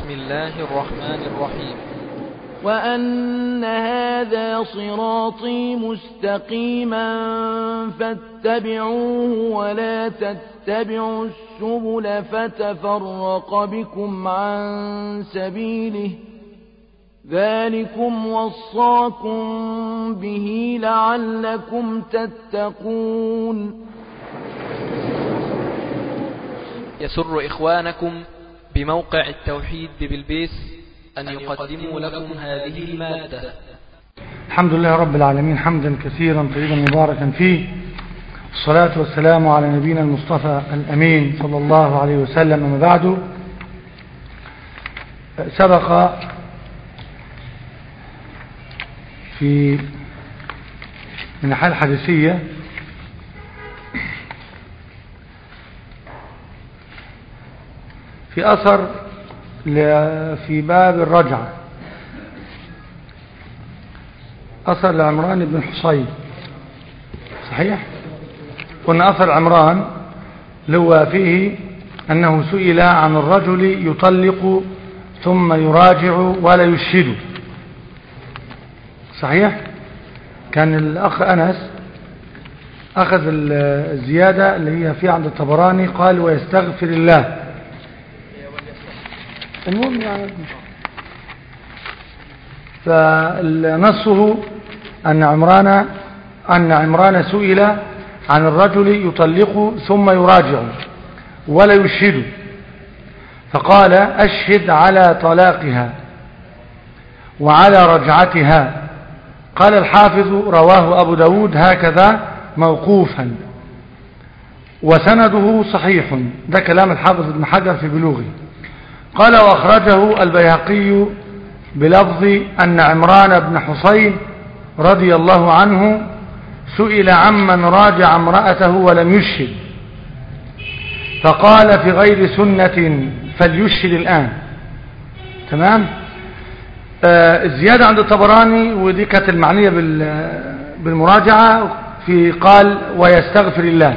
بسم الله الرحمن الرحيم وأن هذا صراطي مستقيما فاتبعوه ولا تتبعوا السبل فتفرق بكم عن سبيله ذلكم وصاكم به لعلكم تتقون يسر إخوانكم بموقع التوحيد بالبيس أن يقدموا لكم هذه المادة الحمد لله رب العالمين حمدا كثيرا طيبا مباركا فيه الصلاة والسلام على نبينا المصطفى الأمين صلى الله عليه وسلم أما بعد سبق في من حال حديثية في أثر في باب الرجعة أثر لعمران بن حصين صحيح قلنا أثر عمران لو فيه أنه سئل عن الرجل يطلق ثم يراجع ولا يشهد صحيح كان الأخ أنس أخذ الزيادة اللي هي في عند الطبراني قال ويستغفر الله المهم يعني فنصه أن عمران أن عمران سئل عن الرجل يطلق ثم يراجع ولا يشهد فقال أشهد على طلاقها وعلى رجعتها قال الحافظ رواه أبو داود هكذا موقوفا وسنده صحيح ده كلام الحافظ ابن حجر في بلوغه قال وأخرجه البيهقي بلفظ أن عمران بن حصين رضي الله عنه سئل عمن راجع امرأته ولم يشهد فقال في غير سنة فليشهد الآن تمام آه الزيادة عند الطبراني ودي كانت المعنية بالمراجعة في قال ويستغفر الله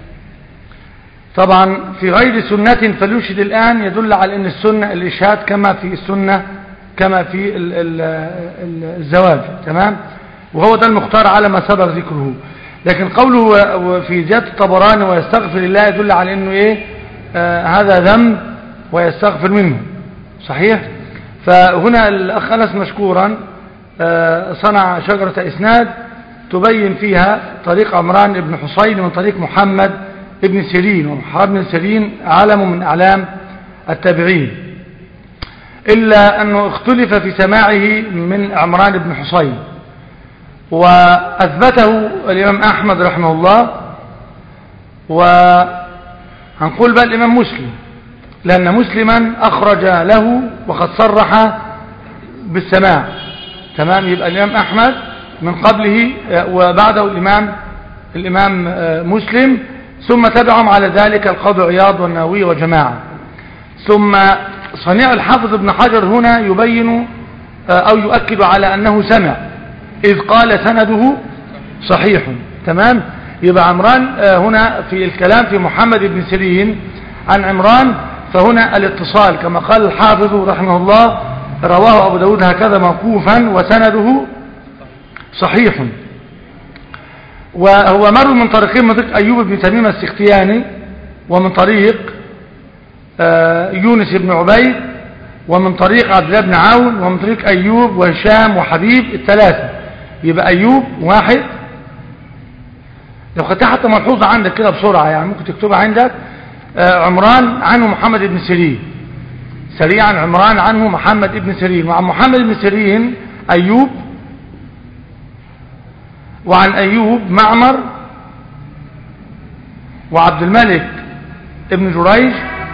طبعا في غير سنة فليشهد الآن يدل على أن السنة الإشهاد كما في السنة كما في ال ال ال الزواج تمام وهو ده المختار على ما سبق ذكره لكن قوله في زيادة الطبراني ويستغفر الله يدل على أنه إيه آه هذا ذنب ويستغفر منه صحيح فهنا الأخ أنس مشكورا آه صنع شجرة إسناد تبين فيها طريق عمران بن حصين من طريق محمد ابن سيرين ومحمد بن سيرين علم من أعلام التابعين إلا أنه اختلف في سماعه من عمران بن حصين وأثبته الإمام أحمد رحمه الله وهنقول بقى الإمام مسلم لأن مسلما أخرج له وقد صرح بالسماع تمام يبقى الإمام أحمد من قبله وبعده الإمام الإمام مسلم ثم تبعهم على ذلك القاضي عياض والنووي وجماعة ثم صنيع الحافظ ابن حجر هنا يبين أو يؤكد على أنه سمع إذ قال سنده صحيح تمام يبقى عمران هنا في الكلام في محمد بن سيرين عن عمران فهنا الاتصال كما قال الحافظ رحمه الله رواه أبو داود هكذا موقوفا وسنده صحيح وهو مر من طريقين من طريق أيوب بن تميم السختياني ومن طريق يونس بن عبيد ومن طريق عبد الله بن عون ومن طريق أيوب وهشام وحبيب الثلاثة يبقى أيوب واحد لو خدتها حتى ملحوظة عندك كده بسرعة يعني ممكن تكتبها عندك عمران عنه محمد بن سيرين سريعا عمران عنه محمد بن سيرين وعن محمد بن سيرين أيوب وعن أيوب معمر وعبد الملك ابن جريج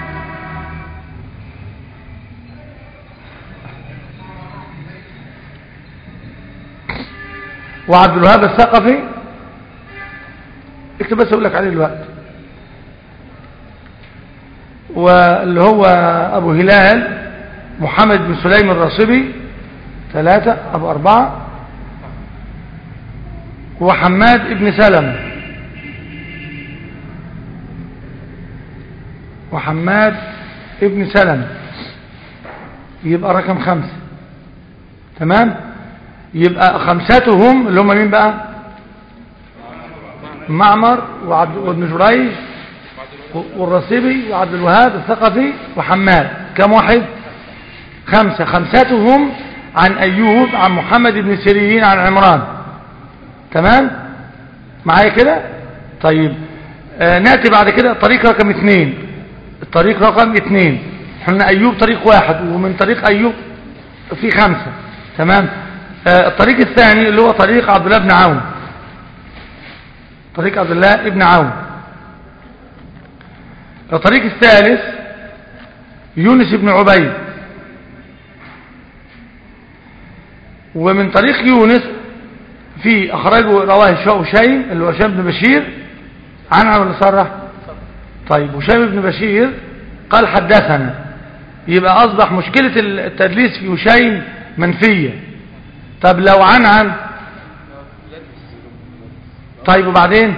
وعبد الوهاب الثقفي اكتب بس اقول لك عليه الوقت واللي هو ابو هلال محمد بن سليم الراسبي ثلاثة ابو اربعة وحماد ابن سلم وحماد ابن سلم يبقى رقم خمسة تمام يبقى خمستهم اللي هم مين بقى معمر وعبد وابن جريج والرصيبي وعبد الوهاب الثقفي وحماد كم واحد خمسة خمستهم عن أيوب عن محمد بن سيرين عن عمران تمام معايا كده طيب آه نأتي بعد كده طريق رقم اثنين الطريق رقم اثنين احنا أيوب طريق واحد ومن طريق أيوب في خمسة تمام آه الطريق الثاني اللي هو طريق عبد الله بن عون طريق عبد الله بن عون الطريق الثالث يونس بن عبيد ومن طريق يونس في أخرجه رواه هشيم اللي هو هشام بن بشير عن عمل صرح طيب هشام بن بشير قال حدثنا يبقى أصبح مشكلة التدليس في هشيم منفية طب لو عن عن طيب وبعدين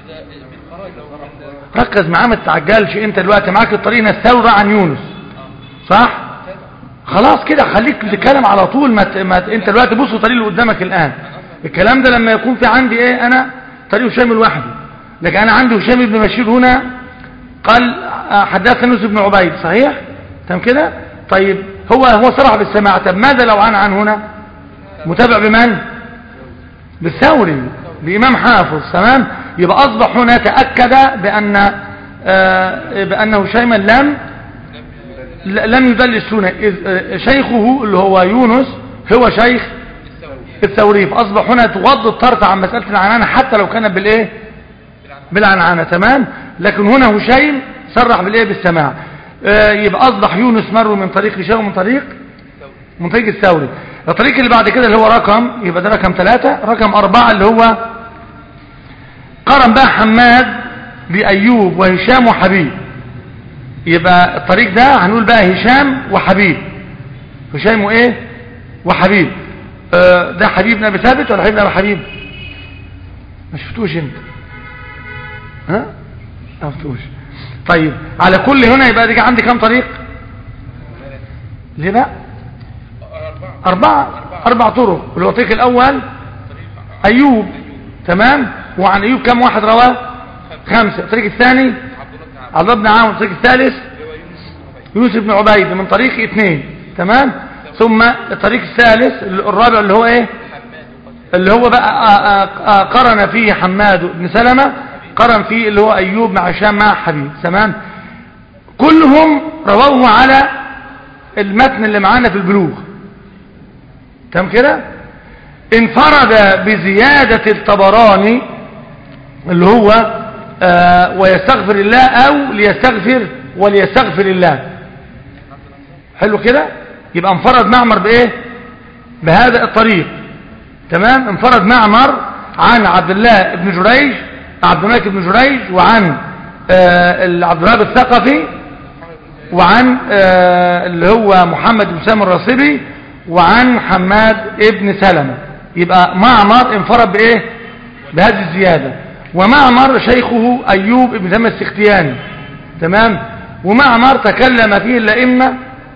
ركز معاه ما تتعجلش انت دلوقتي معاك الطريق الثورة عن يونس صح خلاص كده خليك تتكلم على طول ما, ت... ما ت... انت دلوقتي بص الطريق اللي قدامك الان الكلام ده لما يكون في عندي ايه انا طريق هشام لوحدي لكن انا عندي هشام بن بشير هنا قال حدثنا يوسف بن عبيد صحيح تمام كده طيب هو هو صرح بالسماع طب ماذا لو عن عن هنا متابع بمن بالثوري بإمام حافظ تمام يبقى أصبح هنا تأكد بأن آه بأنه شيما لم لم يدلس هنا إذ شيخه اللي هو يونس هو شيخ الثوري فأصبح هنا تغض الطرف عن مسألة العنعنة حتى لو كانت بالإيه بالعنعنة تمام لكن هنا هشيم صرح بالإيه بالسماع آه يبقى أصبح يونس مر من طريق هشام ومن طريق من طريق الثوري الطريق اللي بعد كده اللي هو رقم يبقى ده رقم ثلاثة رقم أربعة اللي هو قرن بقى حماد بأيوب وهشام وحبيب يبقى الطريق ده هنقول بقى هشام وحبيب هشام وايه وحبيب آه ده حبيب بن ابي ثابت ولا حبيب بن ابي حبيب ما شفتوش انت ها ما شفتوش طيب على كل هنا يبقى دي عندي كام طريق ليه بقى أربعة أربع طرق اللي هو الطريق الأول أيوب تمام وعن أيوب كم واحد رواه خمسة الطريق الثاني عبد الله بن عون الطريق الثالث يوسف بن عبيد من طريق اثنين تمام ثم الطريق الثالث الرابع اللي هو ايه اللي هو بقى قرن فيه حماد بن سلمة قرن فيه اللي هو أيوب مع هشام مع حبيب تمام كلهم رووه على المتن اللي معانا في البلوغ تمام كده انفرد بزيادة الطبراني اللي هو آه ويستغفر الله او ليستغفر وليستغفر الله حلو كده يبقى انفرد معمر بايه بهذا الطريق تمام انفرد معمر عن عبد الله بن جريج عبد الملك بن جريج وعن آه عبد الوهاب الثقفي وعن آه اللي هو محمد بن سام الرصيبي وعن حماد ابن سلمة يبقى معمر انفرد بايه بهذه الزيادة ومعمر شيخه ايوب ابن ثم السختياني تمام ومعمر تكلم فيه الائمه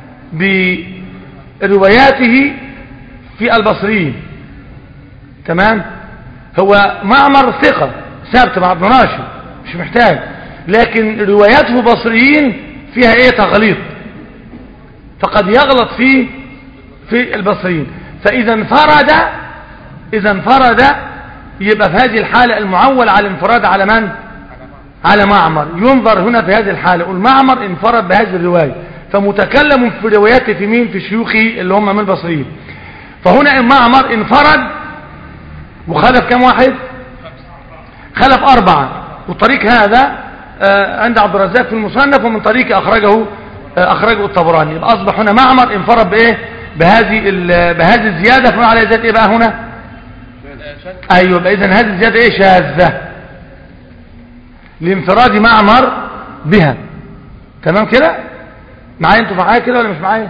برواياته في البصريين تمام هو معمر ثقة ثابت مع ابن راشد مش محتاج لكن رواياته بصريين فيها ايه تغليط فقد يغلط فيه في البصريين فاذا انفرد اذا انفرد يبقى في هذه الحالة المعول على الانفراد على من على معمر ينظر هنا في هذه الحالة والمعمر انفرد بهذه الرواية فمتكلم في رواياته في مين في شيوخي اللي هم من البصريين فهنا المعمر انفرد وخلف كم واحد خلف أربعة والطريق هذا عند عبد الرزاق في المصنف ومن طريق أخرجه أخرجه الطبراني يبقى أصبح هنا معمر انفرد بإيه بهذه بهذه الزيادة فما على ذات إيه بقى هنا أيوة بقى إذن هذه الزيادة إيه شاذة لانفراد معمر بها تمام كده معايا انتوا معايا كده ولا مش معايا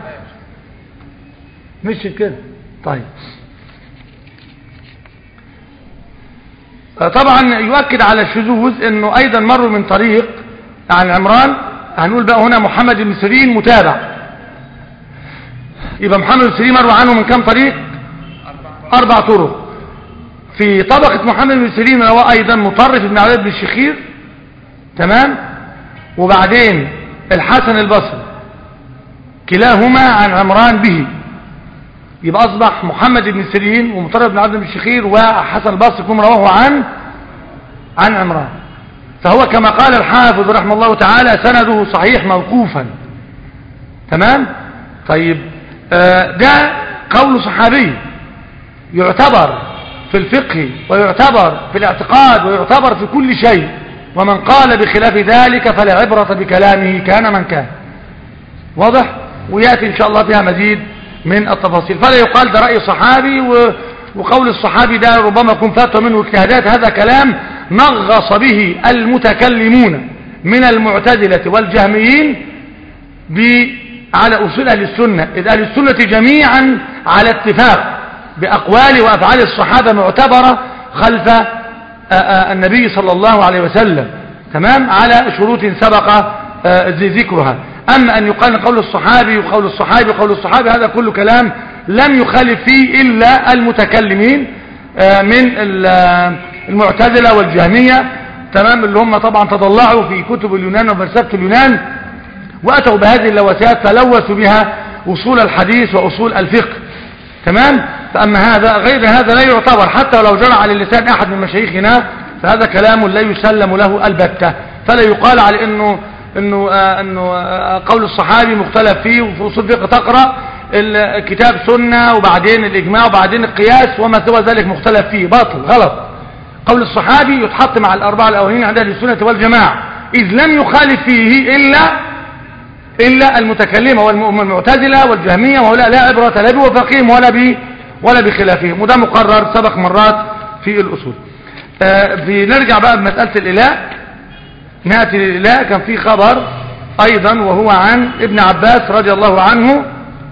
مش كده طيب طبعا يؤكد على الشذوذ انه ايضا مروا من طريق عن عمران هنقول بقى هنا محمد بن سيرين متابع يبقى محمد بن سيرين مروي عنه من كم طريق أربع طرق في طبقة محمد بن سيرين رواه أيضا مطرف بن عبد بن الشخير تمام وبعدين الحسن البصري كلاهما عن عمران به يبقى أصبح محمد بن سيرين ومطرف بن عبد بن الشخير وحسن البصري كلهم رواه عن عن عمران فهو كما قال الحافظ رحمه الله تعالى سنده صحيح موقوفا تمام طيب آه ده قول صحابي يعتبر في الفقه ويعتبر في الاعتقاد ويعتبر في كل شيء ومن قال بخلاف ذلك فلا عبرة بكلامه كان من كان واضح ويأتي إن شاء الله فيها مزيد من التفاصيل فلا يقال ده رأي صحابي و... وقول الصحابي ده ربما يكون فتوى منه اجتهادات هذا كلام نغص به المتكلمون من المعتزلة والجهميين ب على أصول أهل السنة إذ أهل السنة جميعا على اتفاق بأقوال وأفعال الصحابة معتبرة خلف النبي صلى الله عليه وسلم تمام على شروط سبق ذكرها أما أن يقال قول الصحابي وقول الصحابي وقول الصحابي هذا كله كلام لم يخالف فيه إلا المتكلمين من المعتزلة والجهمية تمام اللي هم طبعا تضلعوا في كتب اليونان وفلسفة اليونان وأتوا بهذه اللوثات فلوثوا بها أصول الحديث وأصول الفقه تمام فأما هذا غير هذا لا يعتبر حتى ولو جرى على لسان أحد من مشايخنا فهذا كلام لا يسلم له البتة فلا يقال على أنه انه آه انه آه قول الصحابي مختلف فيه وفي اصول الفقه تقرا الكتاب سنه وبعدين الاجماع وبعدين القياس وما سوى ذلك مختلف فيه باطل غلط قول الصحابي يتحط مع الاربعه الاولين عند اهل السنه والجماعه اذ لم يخالف فيه الا الا المتكلمه والمعتزله والجهميه وهؤلاء لا عبره لا بوفاقهم ولا ب ولا بخلافهم وده مقرر سبق مرات في الاصول آه بنرجع بقى بمساله الاله نأتي لله كان في خبر أيضا وهو عن ابن عباس رضي الله عنه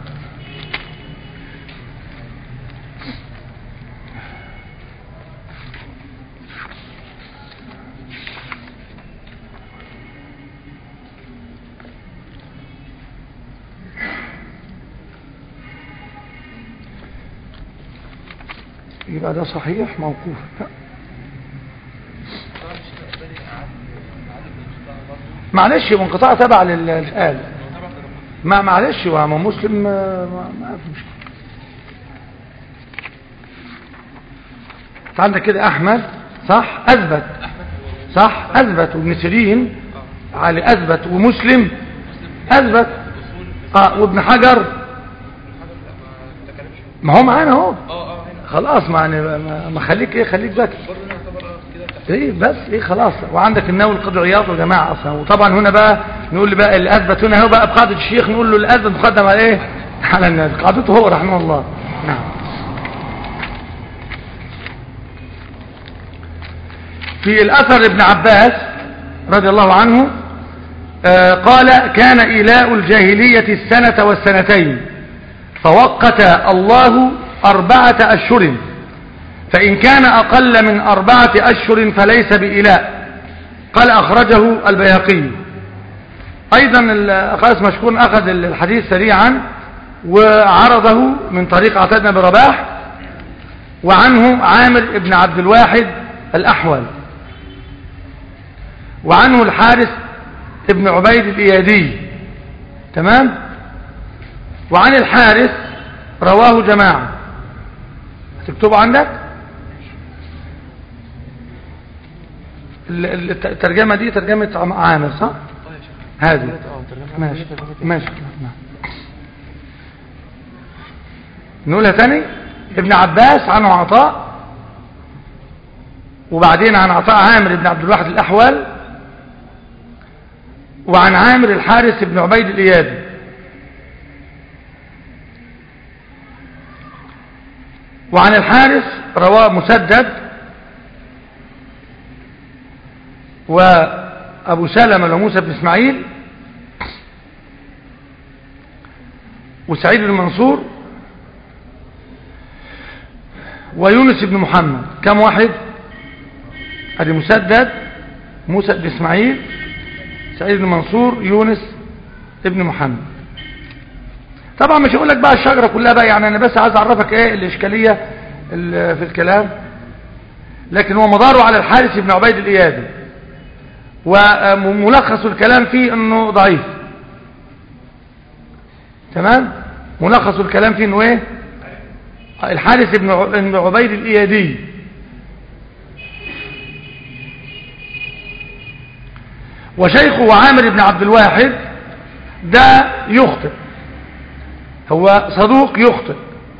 يبقى ده صحيح موقوف معلش منقطع تبع للآل ما معلش هو مسلم ما, ما في مشكلة عندك كده أحمد صح أثبت صح أثبت وابن سيرين علي أثبت ومسلم أثبت آه وابن حجر ما هو معانا اهو خلاص ما ما خليك ايه خليك ذكي ايه بس ايه خلاص وعندك النووي القاضي عياض وجماعه اصلا وطبعا هنا بقى نقول لي بقى اللي اثبت هنا هو بقى بقاعده الشيخ نقول له اللي اثبت مقدم على ايه على الناس قاعدته هو رحمه الله نعم في الاثر ابن عباس رضي الله عنه آه قال كان إيلاء الجاهلية السنة والسنتين فوقت الله أربعة أشهر فإن كان أقل من أربعة أشهر فليس بإلاء قال أخرجه البيهقي أيضا الأخاص مشكور أخذ الحديث سريعا وعرضه من طريق عطاء بن رباح وعنه عامر بن عبد الواحد الأحول وعنه الحارث ابن عبيد الإيادي تمام وعن الحارث رواه جماعة تكتبه عندك الترجمة دي ترجمة عامر صح هذه ماشي ماشي نقولها تاني ابن عباس عنه عطاء وبعدين عن عطاء عامر بن عبد الواحد الأحول وعن عامر الحارث بن عبيد الإيادي وعن الحارث رواه مسدد وأبو سلمة وموسى بن إسماعيل وسعيد بن منصور ويونس بن محمد كم واحد ادي مسدد موسى بن إسماعيل سعيد بن منصور يونس ابن محمد طبعا مش هقول لك بقى الشجرة كلها بقى يعني انا بس عايز اعرفك ايه الاشكالية ال- في الكلام لكن هو مداره على الحارث بن عبيد الايادي وملخص الكلام فيه انه ضعيف تمام ملخص الكلام فيه انه ايه الحارث بن ع- بن عبيد الايادي وشيخه عامر بن عبد الواحد ده يخطئ هو صدوق يخطئ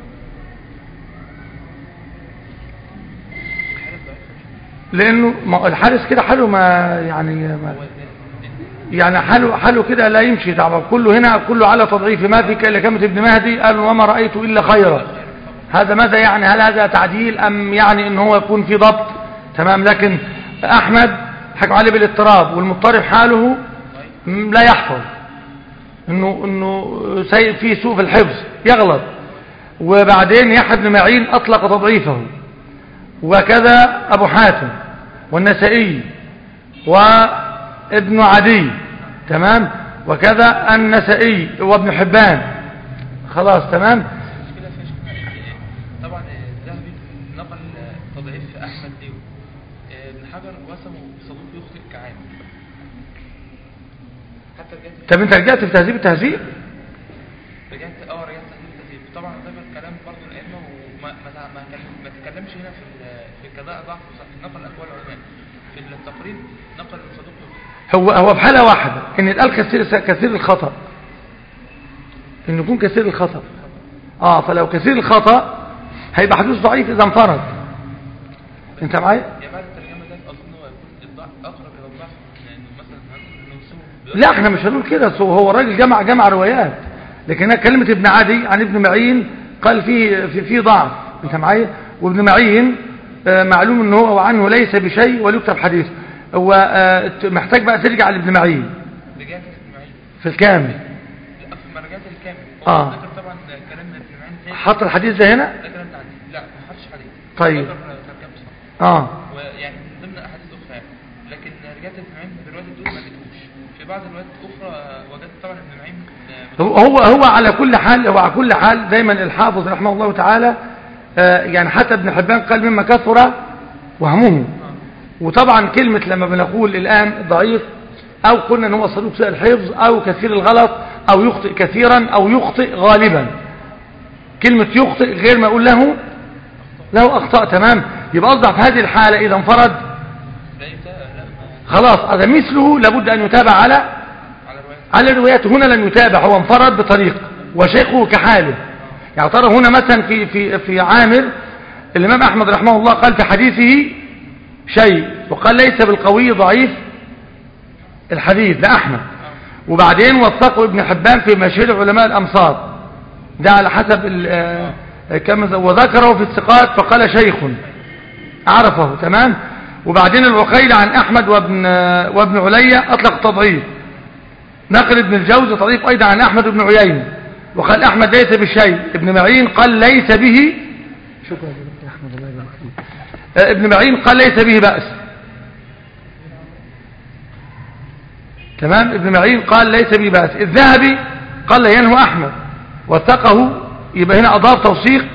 لانه ما الحارس كده حاله ما يعني ما يعني حاله حاله كده لا يمشي طبعا كله هنا كله على تضعيف ما في كلمة ابن مهدي قال وما رأيت إلا خيرا هذا ماذا يعني هل هذا تعديل أم يعني ان هو يكون في ضبط تمام لكن أحمد حكم عليه بالاضطراب والمضطرب حاله م- لا يحفظ انه انه سيء فيه سوء في الحفظ يغلط وبعدين يحيى بن معين اطلق تضعيفه وكذا ابو حاتم والنسائي وابن عدي تمام وكذا النسائي وابن حبان خلاص تمام المشكلة في شيخنا طبعا الذهبي نقل تضعيف احمد ديو ابن حجر وسمه صدوق يخطئ كعام حتى رجعت طب انت رجعت في تهذيب التهذيب رجعت اه رجعت تهذيب التهذيب طبعا ذكر كلام برضه الائمه وما ما ما, كلم- ما تكلمش هنا في ال- في كذا ضعف في نقل اقوال العلماء في التقريب نقل صدوق يخطئ هو هو في حالة واحدة ان يتقال كثير كثير الخطأ ان يكون كثير الخطأ اه فلو كثير الخطأ هيبقى حديث ضعيف اذا انفرد انت معايا يا بعد الترجمه ده اظن هو يكون الضعف اقرب الى الضعف لانه مثلا هنقول نوصله لا احنا مش هنقول كده هو هو الراجل جمع جمع روايات لكن هنا كلمة ابن عدي عن ابن معين قال في في, في ضعف انت معايا وابن معين آه، معلوم ان هو عنه ليس بشيء ويكتب حديث هو آه، محتاج بقى ترجع لابن معين رجعت ابن معين في الكامل لا في مراجعات الكامل آه. هو ذكر طبعا كلام ابن معين تاني حط الحديث ده هنا ده كلام عندي لا ما حطش حديث طيب. ذكر ترجمه صح اه ويعني من ضمن احاديث اخرى يعني. لكن رجعت ابن معين بالروايات دول ما لقيتوش في بعض الروايات اخرى وجدت طبعا ابن معين آه، هو هو هو على كل حال هو على كل حال دايما الحافظ رحمه الله تعالى آه، يعني حتى ابن حبان قال مما كثر وهمه وطبعا كلمة لما بنقول الآن ضعيف أو قلنا ان هو صدوق سوء الحفظ أو كثير الغلط أو يخطئ كثيرا أو يخطئ غالبا كلمة يخطئ غير ما أقول له له أخطاء تمام يبقى أصبح في هذه الحالة إذا انفرد لا يتا لا ما- خلاص هذا مثله لابد أن يتابع على على روايات على الروايات هنا لم يتابع هو انفرد بطريق وشيخه كحاله يعني ترى هنا مثلا في في في عامر الإمام أحمد رحمه الله قال في حديثه شيء وقال ليس بالقوي ضعيف الحديث ده أحمد وبعدين وثقه ابن حبان في مشاهير علماء الأمصار ده على حسب ال- آه، كما وذكره في الثقات فقال شيخ عرفه تمام وبعدين العقيل عن أحمد وابن آه، وابن عليا أطلق تضعيف نقل ابن الجوزي تضعيف أيضا عن أحمد بن عيينة وقال أحمد ليس بشيء ابن معين قال ليس به شكرا يا أحمد الله يبارك فيك آه، ابن معين قال ليس به بأس تمام ابن معين قال ليس به بأس الذهبي قال لا ينهو أحمد وثقه يبقى هنا أضاف توثيق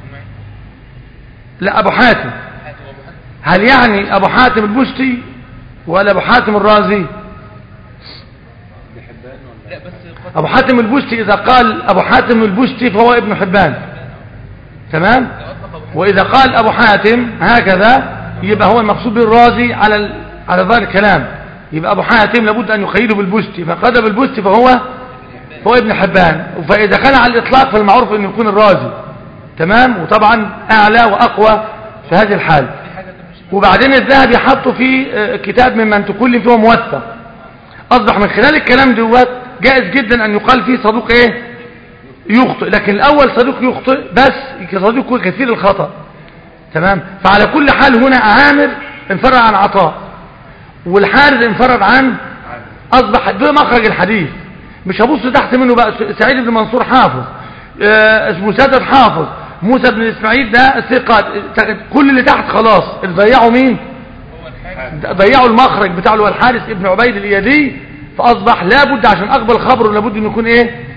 لا أبو حاتم حاتم وابو حاتم هل يعني أبو حاتم البستي ولا أبو حاتم الرازي لا بس قد أبو حاتم البستي إذا قال أبو حاتم البستي فهو ابن حبان تمام اطلق ابو حاتم وإذا قال أبو حاتم هكذا يبقى هو المقصود بالرازي على ال... على ظاهر الكلام يبقى أبو حاتم لابد أن يقيده بالبستي فقد بالبستي فهو هو ابن حبان فإذا كان على الإطلاق فالمعروف أن يكون الرازي تمام وطبعا أعلى وأقوى في هذه الحال في حاجه ده مش وبعدين الذهبي حطه في آه، كتاب ممن تكلم فيه موثق أصبح من خلال الكلام دوت جائز جدا أن يقال فيه صدوق إيه يخطئ لكن الأول صدوق يخطئ بس صدوق كثير الخطأ تمام فعلى كل حال هنا عامر انفرد عن عطاء والحارث انفرد عن أصبح ده مخرج الحديث مش هبص تحت منه بقى سعيد بن منصور حافظ آه، اسمه سدد حافظ موسى بن إسماعيل ده ثقة كل اللي تحت خلاص اللي ضيعوا مين هو الحاجه ضيعوا المخرج بتاعه اللي هو الحارث ابن عبيد الإيادي فأصبح لابد عشان أقبل خبره لابد أن يكون إيه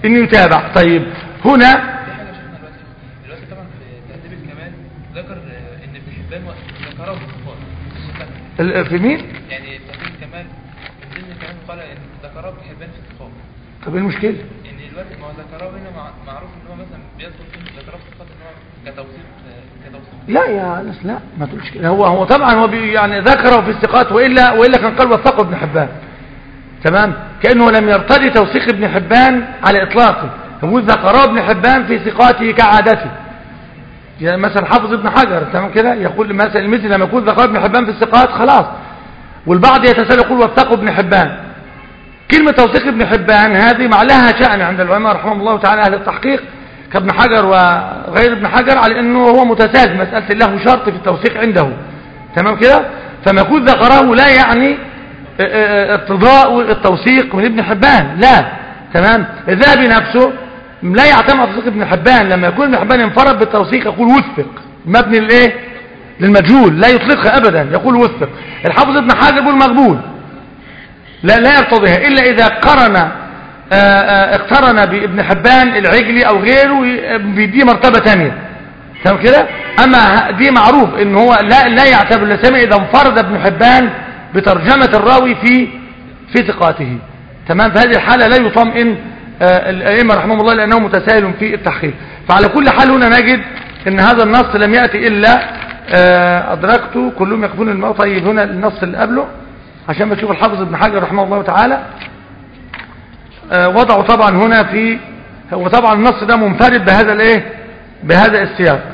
انه يتابع طيب هنا في حاجه شفنا دلوقتي دلوقتي طبعا في تهذيب الكمال ذكر آه، ان ابن حبان ذكره في الصفات ال- في مين يعني تهذيب الكمال ابن الكمال قال ان ذكره ابن حبان في الصفات طب ايه المشكله ان دلوقتي ما هو ذكره هنا مع- معروف ان هو مثلا بيذكر فيه ذكره في الصفات ان هو كتوصيف آه، كتوصيف لا يا انس لا ما تقولش كده هو هو طبعا هو بي- يعني ذكره في الثقات والا والا كان قال وثقه ابن حبان تمام كانه لم يرتدي توثيق ابن حبان على اطلاقه هو ذكره ابن حبان في ثقاته كعادته يعني مثلا حافظ ابن حجر تمام كده يقول مثلا المثل لما يكون ذكر ابن حبان في الثقات خلاص والبعض يتساءل يقول وثقه ابن حبان كلمة توثيق ابن حبان هذه مع لها شأن عند العلماء رحمهم الله تعالى أهل التحقيق كابن حجر وغير ابن حجر على أنه هو متساهل مسألة له شرط في التوثيق عنده تمام كده فما يكون ذكره لا يعني اه، اه، ارتضاء التوثيق من ابن حبان لا تمام الذهبي نفسه لا يعتمد على توثيق ابن حبان لما يكون ابن حبان انفرد بالتوثيق يقول وثق مبني للايه للمجهول لا يطلقها ابدا يقول وثق الحافظ ابن حجر يقول مقبول لا لا يرتضيها إلا إذا قرن آه، آه، اقترن بابن حبان العجلي أو غيره ي- بيديه مرتبة تانية تمام كده أما ه- دي معروف إن هو لا لا يعتبر لسامع إذا انفرد ابن حبان بترجمة الراوي في في ثقاته تمام في هذه الحالة لا يطمئن آه، الأئمة رحمهم الله لأنه متساهل في التحقيق فعلى كل حال هنا نجد إن هذا النص لم يأتي إلا آه، أدركته كلهم يقفون الماء طيب هنا النص اللي قبله عشان بتشوف الحافظ ابن حجر رحمه الله تعالى آه، وضعوا طبعا هنا في هو طبعا النص ده منفرد بهذا الايه بهذا السياق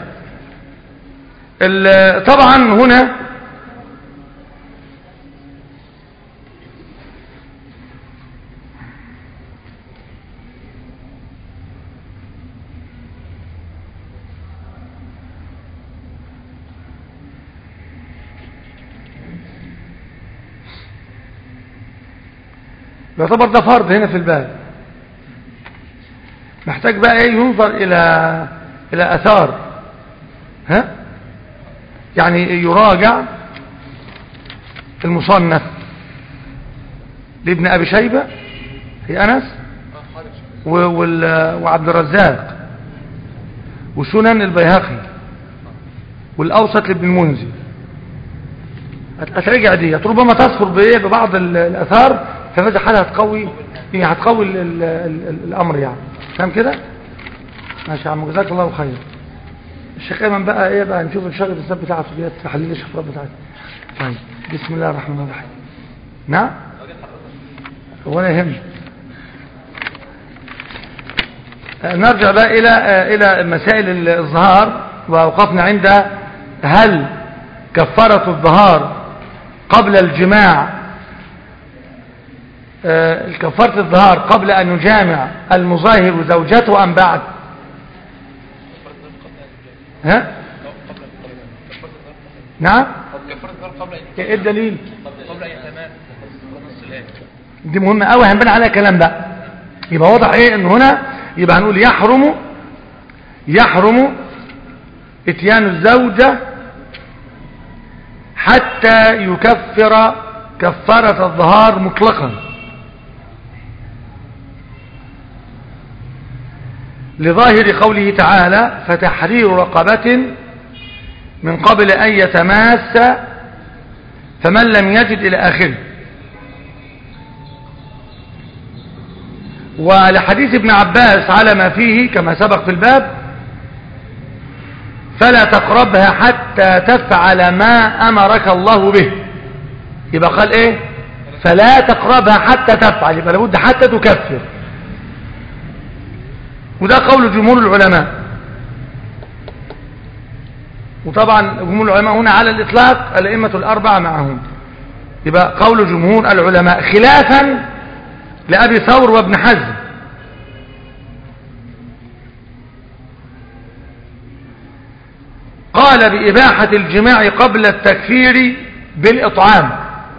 ال- طبعا هنا يعتبر ده فرض هنا في الباب محتاج بقى ايه ينظر الى الى اثار ها يعني يراجع المصنف لابن ابي شيبه في انس و- وال- وعبد الرزاق وسنن البيهقي والاوسط لابن المنذر هت- هتراجع دي ربما تذكر بايه ببعض ال- الاثار فهذه حالة هتقوي يعني هتقوي ال ال ال الامر يعني فاهم كده ماشي يا عم جزاك الله خير الشيخ ايمن بقى ايه بقى نشوف الشغل الحساب بتاعته ديت تحليل الشفرات بتاعته طيب بسم الله الرحمن الرحيم نعم ولا يهم آه، نرجع بقى الى آه، الى مسائل الظهار ووقفنا عند هل كفارة الظهار قبل الجماع آه، كفارة الظهار قبل أن يجامع المظاهر زوجته أم بعد ها نعم كفارة الظهر قبل أن ايه الدليل قبل أن يتمام نص الآية دي مهمة قوي هنبان عليها كلام بقى يبقى واضح ايه ان هنا يبقى هنقول يحرم يحرم اتيان الزوجة حتى يكفر كفارة الظهار مطلقا لظاهر قوله تعالى فتحرير رقبة من قبل أن يتماس فمن لم يجد إلى آخره ولحديث ابن عباس على ما فيه كما سبق في الباب فلا تقربها حتى تفعل ما أمرك الله به يبقى قال ايه فلا تقربها حتى تفعل يبقى لابد حتى تكفر وده قول جمهور العلماء وطبعا جمهور العلماء هنا على الإطلاق الأئمة الأربعة معهم يبقى قول جمهور العلماء خلافا لأبي ثور وابن حزم قال بإباحة الجماع قبل التكفير بالإطعام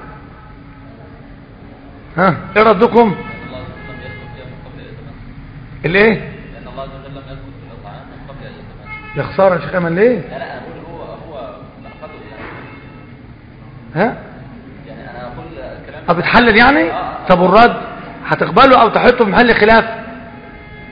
ها ايه ردكم الايه لأن الله عز وجل لم يذكر في الإطعام من قبل أن يتمام يا خساره يا شيخ ايمن ليه لا لا أنا أقول هو هو لحظته يعني ها يعني أنا أقول الكلام طب بتحلل يعني طب والرد هتقبله او تحطه في محل خلاف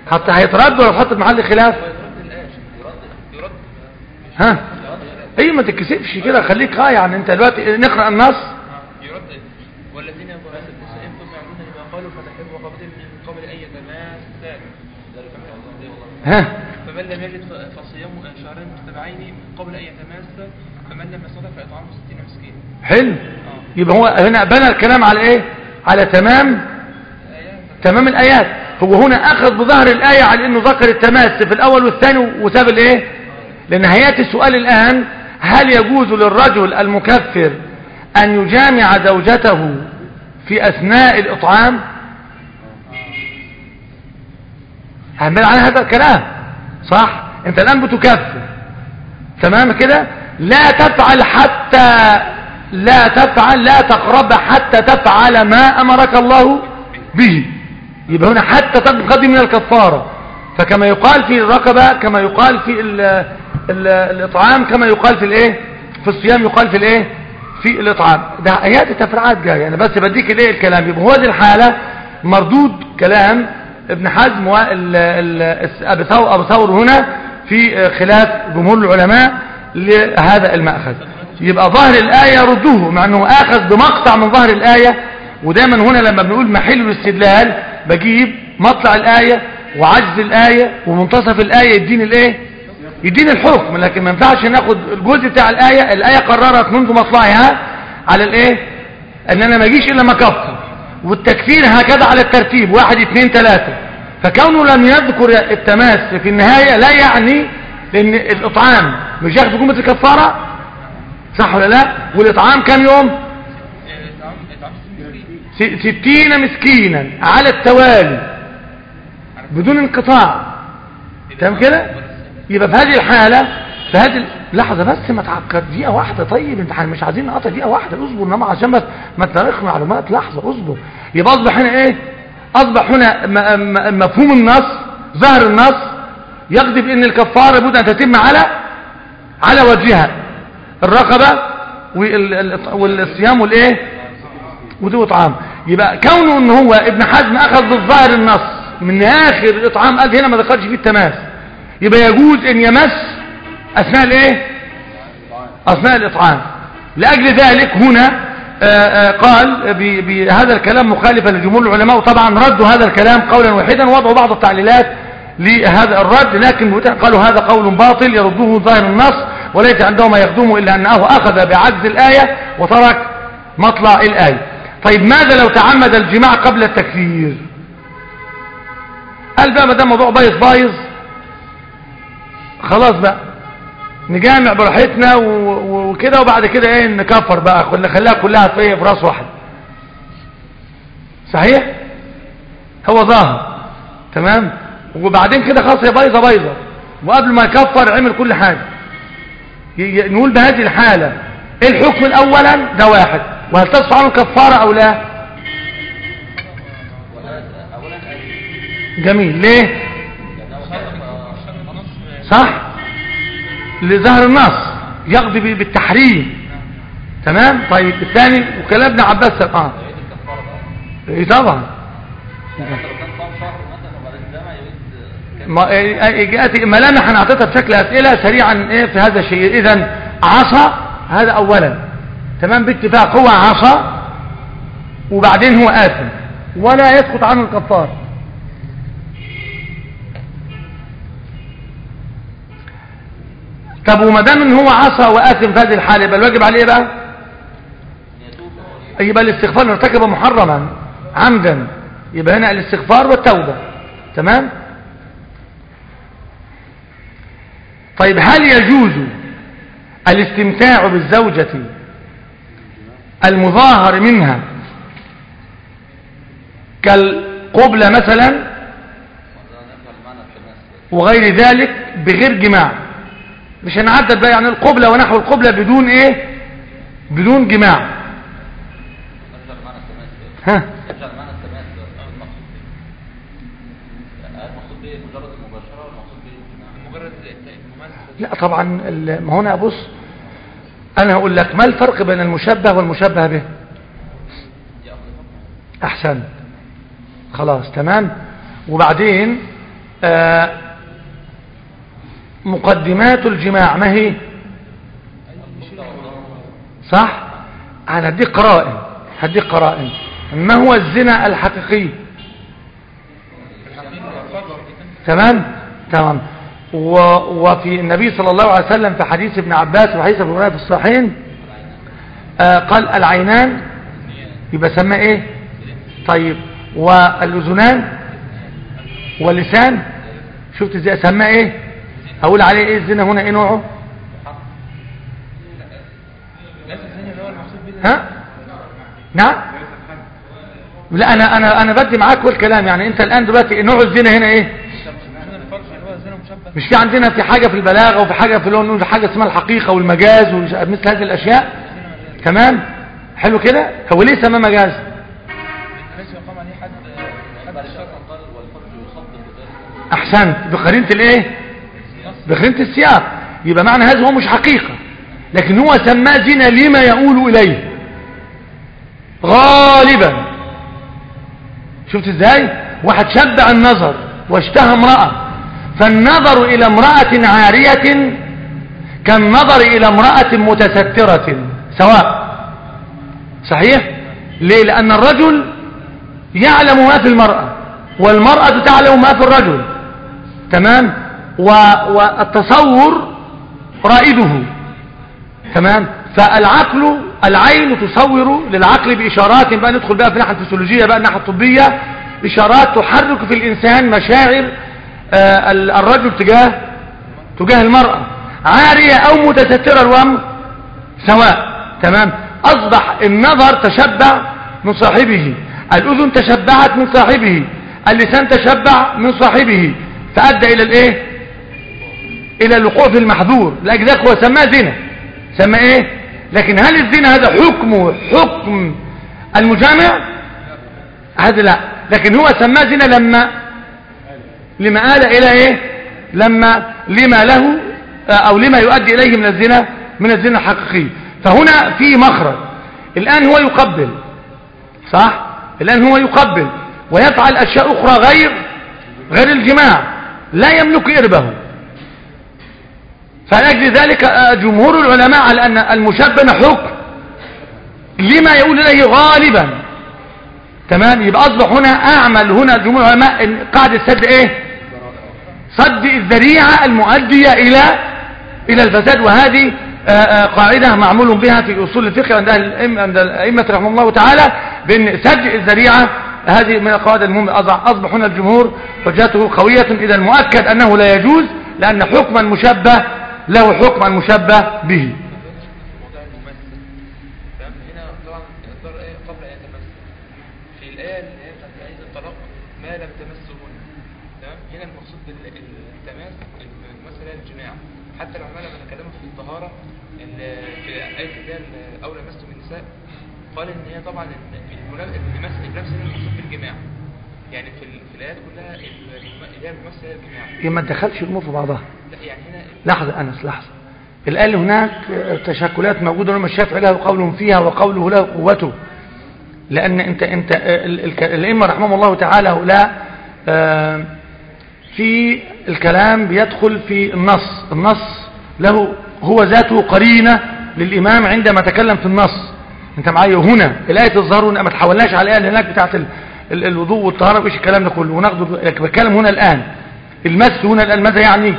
حتى هيترد ولا تحط في محل خلاف يرد الآية يرد يرد ها اي ما تتكسفش كده خليك اه يعني انت دلوقتي نقرا النص آه، يرد والذين يقولون النساء إن تطيعون لما قالوا فتحب وقبضهم من قبل أن يتماسا ها فمن لم يجد ف- فصيام شهرين متتابعين من قبل أن يتماسا فمن لم يستطع فإطعام 60 مسكين حلو اه يبقى هو هنا بنى الكلام على ايه على تمام آيات تمام الايات هو هنا اخذ بظهر الايه على انه ذكر التماس في الاول والثاني وساب الايه لان هياتي السؤال الان هل يجوز للرجل المكفر ان يجامع زوجته في اثناء الاطعام هنبني على هذا الكلام صح انت الان بتكفر تمام كده لا تفعل حتى لا تفعل لا تقرب حتى تفعل ما امرك الله به يبقى هنا حتى تقدم من الكفارة فكما يقال في الرقبة كما يقال في ال ال الإطعام كما يقال في الايه في الصيام يقال في الايه في الإطعام ده آيات تفرعات جاية أنا بس بديك الايه الكلام يبقى هو هذه الحالة مردود كلام ابن حزم وال ال- أبي ثور أبو ثور هنا في خلاف جمهور العلماء لهذا المأخذ يبقى ظاهر الآية ردوه مع أنه أخذ بمقطع من ظاهر الآية ودايما هنا لما بنقول محل الاستدلال بجيب مطلع الآية وعجز الآية ومنتصف الآية يديني الايه يديني الحكم لكن ما ينفعش ناخد الجزء بتاع الآية الآية قررت منذ مطلعها على الايه ان انا ما اجيش الا ما اكفر والتكفير هكذا على الترتيب واحد اثنين ثلاثة فكونه لم يذكر التماس في النهاية لا يعني لان الاطعام مش ياخد جملة الكفارة صح ولا لا والاطعام كم يوم إطعام إطعام 60 مسكين س- ستين مسكينا على التوالي بدون انقطاع تمام كده يبقى في هذه الحالة في هذه ال- لحظة بس ما تعكر دقيقة واحدة طيب انت مش عايزين نقطع دقيقة واحدة اصبر انما عشان ما ما تناقش معلومات لحظة اصبر يبقى اصبح هنا ايه اصبح هنا م- م- مفهوم النص ظهر النص يقضي بان الكفارة لابد ان تتم على على وجهها الرقبة وال- ال- والصيام والايه ودي اطعام يبقى كونه ان هو ابن حزم اخذ بالظاهر النص من اخر الاطعام قال هنا ما ذكرش فيه التماس يبقى يجوز ان يمس اثناء الايه اثناء الاطعام لاجل ذلك هنا آه، آه، قال ب- بهذا الكلام مخالفا لجمهور العلماء وطبعا ردوا هذا الكلام قولا واحدا ووضعوا بعض التعليلات لهذا الرد لكن قالوا هذا قول باطل يردوه ظاهر النص وليس عنده ما يخدمه الا انه اخذ بعجز الايه وترك مطلع الايه طيب ماذا لو تعمد الجماع قبل التكفير قال بقى ما دام موضوع بايظ بايظ خلاص بقى نجامع براحتنا و- و- وكده وبعد كده ايه نكفر بقى كل خليها كلها في إيه؟ في راس واحد صحيح هو ظاهر تمام وبعدين كده خلاص هي بايظه بايظه وقبل ما يكفر عمل كل حاجه ي- ي- نقول بهذه الحاله ايه الحكم الاولا ده واحد وهل تصف عنه كفاره او لا اولا جميل ليه لانه خالف صح لظهر النص يقضي ب- بالتحريم تمام طيب الثاني وكلام ابن عباس اه يعيد الكفاره بقى ايه طبعا يعني حتى لو كان صام شهر مثلا وبعدين جامع يعيد كفارة. ما إيه- جاءت ملامح انا اعطيتها بشكل اسئله سريعا ايه في هذا الشيء اذا عصى هذا اولا تمام باتفاق هو عصى وبعدين هو آثم ولا يسقط عنه الكفار طب وما دام ان هو عصى وآثم في هذه الحاله يبقى الواجب عليه إيه بقى يتوب يبقى الاستغفار ارتكب محرما عمدا يبقى هنا الاستغفار والتوبة تمام طيب هل يجوز الاستمتاع بالزوجة المظاهر منها كالقبلة مثلا نفهم معنى التماس وغير ذلك بغير جماع مش هنعدد بقى يعني القبلة ونحو القبلة بدون ايه بدون جماع نفهم معنى التماس ها نفهم معنى التماس المقصود المقصود به مجرد المباشرة والمقصود به الجماع مجرد الممارسة لا طبعا ال- ما هنا بص انا هقول لك ما الفرق بين المشبه والمشبه به يأخذ حكم احسن خلاص تمام وبعدين آه مقدمات الجماع ما هي صح انا هديك قرائن هديك قرائن ما هو الزنا الحقيقي تمام تمام و... وفي النبي صلى الله عليه وسلم في حديث ابن عباس وحديث ابن هريره في الصحيحين آه قال العينان يبقى سمى ايه طيب والاذنان واللسان شفت ازاي سمى ايه اقول عليه ايه الزنا هنا ايه نوعه ليس الزنا اللي هو المقصود به ها نعم لا انا انا انا بدي معاك كل كلام يعني انت الان دلوقتي نوع الزنا هنا ايه الزنا الفرج اللي هو الزنا مشبه مش في عندنا في حاجة في البلاغة وفي حاجة في اللون في حاجة اسمها الحقيقة والمجاز ومثل هذه الأشياء تمام حلو كده هو ليه سماه مجاز ليس يقام عليه حد حد الشرع قال والفرج يصدق ذلك أحسنت بقرينة الايه بقرينة السياق يبقى معنى هذا هو مش حقيقة لكن هو سماه زنا لما يقول إليه غالبا شفت ازاي واحد شبع النظر واشتهى امرأة فالنظر إلى امرأة عارية كالنظر إلى امرأة متسترة سواء صحيح ليه لأن الرجل يعلم ما في المرأة والمرأة تعلم ما في الرجل تمام و... والتصور رائده تمام فالعقل العين تصور للعقل بإشارات بقى ندخل بقى في الناحية الفسيولوجية بقى الناحية الطبية إشارات تحرك في الإنسان مشاعر آه ال- الرجل تجاه تجاه المرأة عارية أو متسترة الأمر سواء تمام أصبح النظر تشبع من صاحبه الأذن تشبعت من صاحبه اللسان تشبع من صاحبه فأدى إلى الإيه إلى الوقوع في المحذور لأجل ذلك هو سماه زنا سماه إيه لكن هل الزنا هذا حكمه حكم المجامع هذا لا لكن هو سماه زنا لما لما آل إلى إيه لما لما له أو لما يؤدي إليه من الزنا من الزنا الحقيقي فهنا في مخرج الآن هو يقبل صح الآن هو يقبل ويفعل أشياء أخرى غير غير الجماع لا يملك إربه فلأجل ذلك آه، جمهور العلماء على أن المشبه حكم لما يقول إليه غالبا تمام يبقى أصبح هنا أعمل هنا جمهور العلماء إن قاعدة سد إيه صد الذريعة المؤدية إلى إلى الفساد وهذه آه، آه، قاعدة معمول بها في أصول الفقه عند أهل الأئمة- عند الأئمة رحمه الله تعالى بأن سد الذريعة هذه من القواعد المهمة أصبح أصبح هنا الجمهور حجته قوية إذا مؤكد أنه لا يجوز لأن حكما مشبه له حكما مشبه به موضوع الممثل تمام هنا طبعا الضر ايه قبل ان يتمثل في الايه اللي هي بتاعت ايه الطلاق ما لم تمسهن تمام هنا المقصود بالتماس الممثل هي الجماع حتى العلماء لما تكلموا في الطهاره ال- في ايه اللي هي ال- او لمستم النساء قال ان هي طبعا المنا- المس اللمس هنا المقصود بالجماع يعني في, ال- في الايات كلها الم- اللي هي الممثل هي الجماع هي ما تدخلش الأمور في بعضها لا يعني هنا لحظة أنس لحظة الآن هناك تشكلات موجودة لما الشافعي له قول فيها وقوله له قوته لأن أنت أنت ال- ال- الأئمة رحمهم الله تعالى هؤلاء آه، في الكلام بيدخل في النص النص له هو ذاته قرينة للإمام عندما تكلم في النص أنت معايا هنا الآية الظهر ما تحولناش على الآية اللي هناك بتاعت ال- ال- الوضوء والطهارة وإيش الكلام ده كله وناخده بتكلم هنا الآن المس هنا الآن ماذا يعني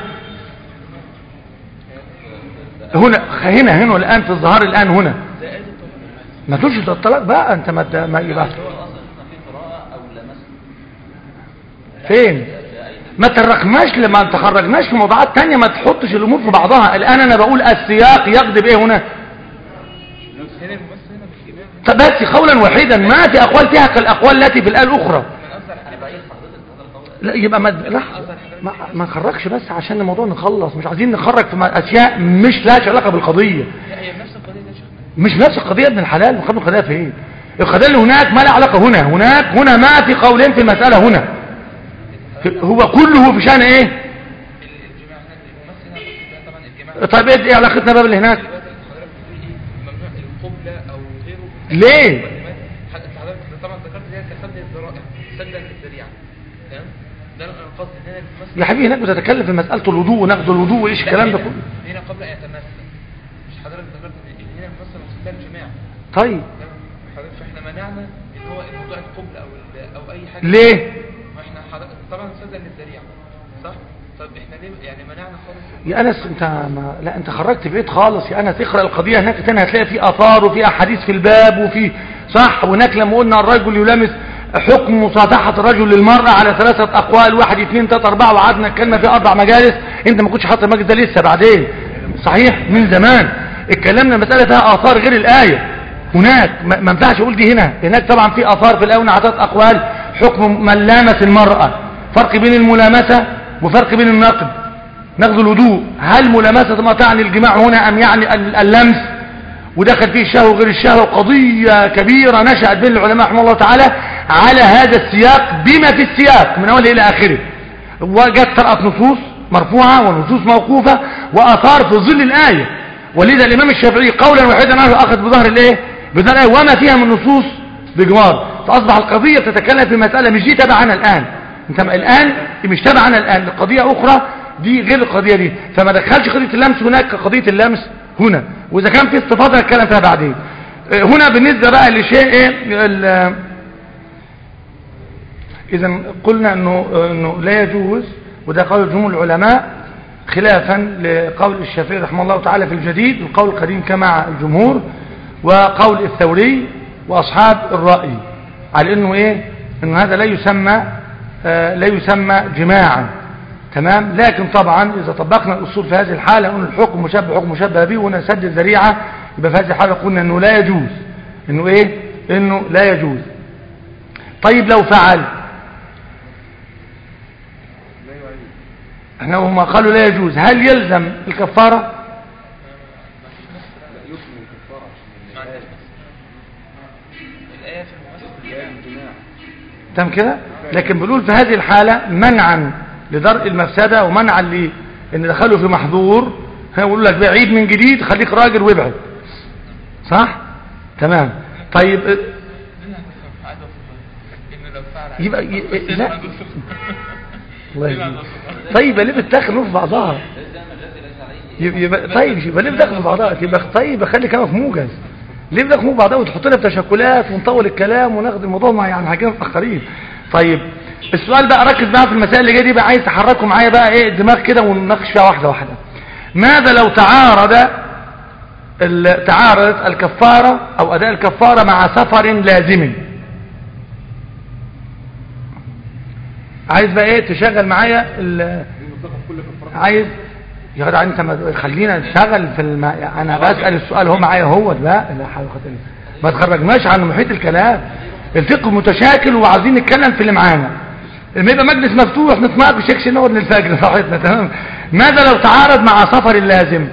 هنا هنا هنا الآن في الظهر الآن هنا ما تقولش ده الطلاق بقى انت ما ت- ما يبقى هو اصلا احنا في قراءه او لمست فين ما ترقناش لما تخرجناش في موضوعات تانية ما تحطش الامور في بعضها الان انا بقول السياق يقضي بايه هنا هنا الممثل هنا بالجماع طب بس قولا واحدا ما في اقوال فيها كالاقوال التي في الايه الاخرى من اصدر انا بعيد حضرتك هذا القول لا يبقى ما لحظه ما, ما نخرجش بس عشان الموضوع نخلص مش عايزين نخرج في اشياء مش لها علاقه بالقضيه لا هي نفس القضيه دي يا شيخنا مش نفس القضية ابن الحلال وخد القضية فين القضية اللي هناك ما لها علاقة هنا هناك هنا ما في قولين في المسألة هنا هو كله في شأن ايه الجماع هنا الممثل هنا المقصود بها طبعا الجماع طيب ايه إيه علاقتنا بقى باللي هناك دلوقتي حضرتك بتقول ايه ممنوع القبلة او غيره ليه حضرتك طبعا ذكرت ذلك كسد الذرائع سدا للذريعة تمام ده انا قصدي ان انا الممثل يا حبيبي هناك بتتكلم في مسألة الوضوء ونقد الوضوء وايش لا، الكلام ده هنا- كله هنا قبل ان يتمثل مش حضرتك ذكرت ان هنا الممثل وسيله الجماع طيب ده حضرتك فاحنا منعنا ان هو موضوع القبل او ال- او اي حاجه ليه ما احنا حضرتك طبعا سدا للذريعه صح طب احنا ليه يعني منعنا خالص يا انس انت ما لا انت خرجت بعيد خالص يا انس اقرا القضيه هناك تاني هتلاقي في اثار وفي احاديث في الباب وفي صح وهناك لما قلنا الرجل يلامس حكم مصافحة الرجل للمرأة على ثلاثة أقوال واحد اثنين ثلاثة أربعة وقعدنا الكلمة في أربع مجالس أنت ما كنتش حاطط المجلس ده لسه بعدين صحيح من زمان اتكلمنا مسألة فيها آثار غير الآية هناك ما ما ينفعش أقول دي هنا هناك طبعا في آثار في الآية على ثلاث أقوال حكم من لامس المرأة فرق بين الملامسة وفرق بين النقد نقد الوضوء هل ملامسة ما تعني الجماع هنا أم يعني ال- اللمس ودخل فيه الشهوة وغير الشهوة قضية كبيرة نشأت بين العلماء رحمه الله تعالى على هذا السياق بما في السياق من أوله إلى آخره وجدت طرأت نصوص مرفوعة ونصوص موقوفة وأثار في ظل الآية ولذا الإمام الشافعي قولا واحدا أخذ بظهر الإيه بظهر الآية وما فيها من نصوص بجوار فأصبح القضية تتكلم في مسألة مش دي تبع عنها الآن انت الآن مش تبع عنها الآن القضية أخرى دي غير القضية دي فما دخلش قضية اللمس هناك كقضية اللمس هنا وإذا كان في استفاضة نتكلم فيها بعدين اه، هنا بالنسبة بقى لشيء ايه ال- إذا قلنا أنه, أنه لا يجوز وده قول جمهور العلماء خلافا لقول الشافعي رحمه الله تعالى في الجديد والقول القديم كما الجمهور وقول الثوري وأصحاب الرأي على أنه إيه أنه هذا لا يسمى آه لا يسمى جماعا تمام لكن طبعا إذا طبقنا الأصول في هذه الحالة أن الحكم مشبه حكم مشبه به وهنا سد الذريعة يبقى في هذه الحالة قلنا أنه لا يجوز أنه إيه أنه لا يجوز طيب لو فعل احنا هم قالوا لا يجوز هل يلزم الكفارة الايه في الممثل تم كده لكن بنقول في هذه الحالة منعا لدرء المفسدة ومنعا لان دخلوا في محظور هيقول لك بقى عيد من جديد خليك راجل وابعد صح تمام طيب اه، دي اللي هنفهم عايز اوصل انه لو فعل يبقى ي- بس لا. إحنا هنوصل. الله دي اللي يهديك. هنوصل. طيب ليه بتدخلوا في بعضها يبقى يبقى- طيب يبقى ليه بتدخلوا في بعضها يبقى طيب خلي كلامك موجز ليه بتدخلوا في بعضها وتحطنا في تشكلات ونطول الكلام وناخد الموضوع مع يعني حاجات متاخرين طيب السؤال بقى ركز بقى في المسائل اللي جايه دي بقى عايز تحركوا معايا بقى ايه الدماغ كده ونناقش فيها واحده واحده ماذا لو تعارض ال- تعارضت الكفاره او اداء الكفاره مع سفر لازم عايز بقى ايه تشغل معايا ال- عايز يا جدع انت ما خلينا نشتغل في الم... انا بسال السؤال هو معايا هو لا لا حول ولا قوه الا بالله. ما تخرجناش عن محيط الكلام الفقه متشاكل وعايزين نتكلم في اللي معانا لما يبقى مجلس مفتوح نتناقش يكشي نقعد للفجر صحتنا تمام ماذا لو تعارض مع سفر اللازم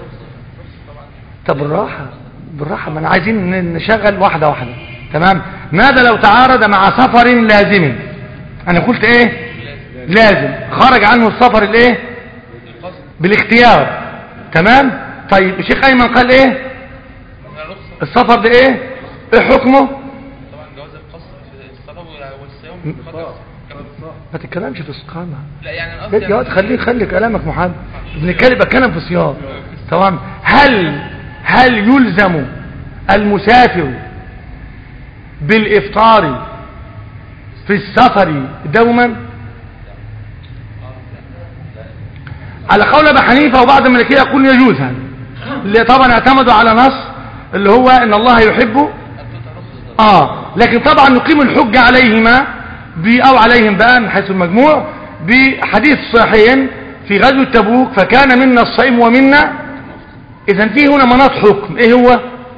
طب بالراحه بالراحه ما انا عايزين ن- نشغل واحده واحده تمام ماذا لو تعارض مع سفر لازم انا قلت ايه لازم خرج عنه السفر الايه القصد بالاختيار تمام طيب الشيخ ايمن قال ايه إنها رخصه السفر ده ايه ايه حكمه طبعا جواز القصر في الصلاه والصيام بقدر كمان. ما تتكلمش في الصقامة لا يعني انا يا قصدي واد خليه خلي كلامك محمد بنتكلم بتكلم في صيام تمام هل هل يلزم المسافر بالافطار في السفر دوما على قول ابي حنيفه وبعض الملكيه يقول يجوز هذا اللي طبعا اعتمدوا على نص اللي هو ان الله يحب اه لكن طبعا نقيم الحجة عليهما ب او عليهم بقى من حيث المجموع بحديث صحيح في غزوة تبوك فكان منا الصيم ومنا اذا في هنا مناط حكم ايه هو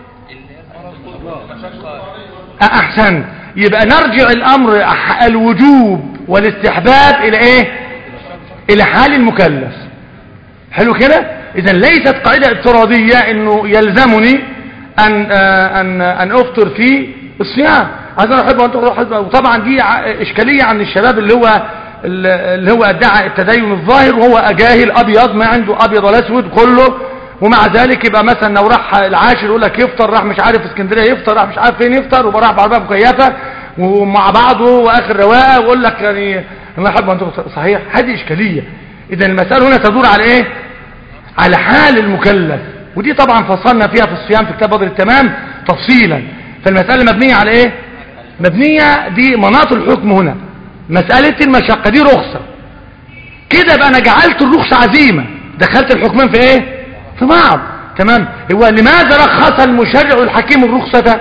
احسن يبقى نرجع الامر أح- الوجوب والاستحباب الى ايه الى حال المكلف حلو كده اذا ليست قاعده افتراضيه انه يلزمني ان آه، ان ان افطر في الصيام عايز احب وانت أحب وطبعا دي ع- اشكاليه عند الشباب اللي هو اللي هو ادعى التدين الظاهر وهو جاهل ابيض ما عنده ابيض ولا اسود كله ومع ذلك يبقى مثلا لو راح العاشر يقول لك يفطر راح مش عارف اسكندريه يفطر راح مش عارف فين يفطر وراح بعربيه مكيفه ومع بعضه واخر رواقه ويقول لك يعني الله يحب أن تغسل صحيح هذه إشكالية إذا المسألة هنا تدور على إيه على حال المكلف ودي طبعا فصلنا فيها في الصيام في كتاب بدر التمام تفصيلا فالمسألة مبنية على إيه مبنية دي مناط الحكم هنا مسألة المشقة دي رخصة كده بقى أنا جعلت الرخصة عزيمة دخلت الحكمين في إيه في بعض تمام هو لماذا رخص المشرع الحكيم الرخصة ده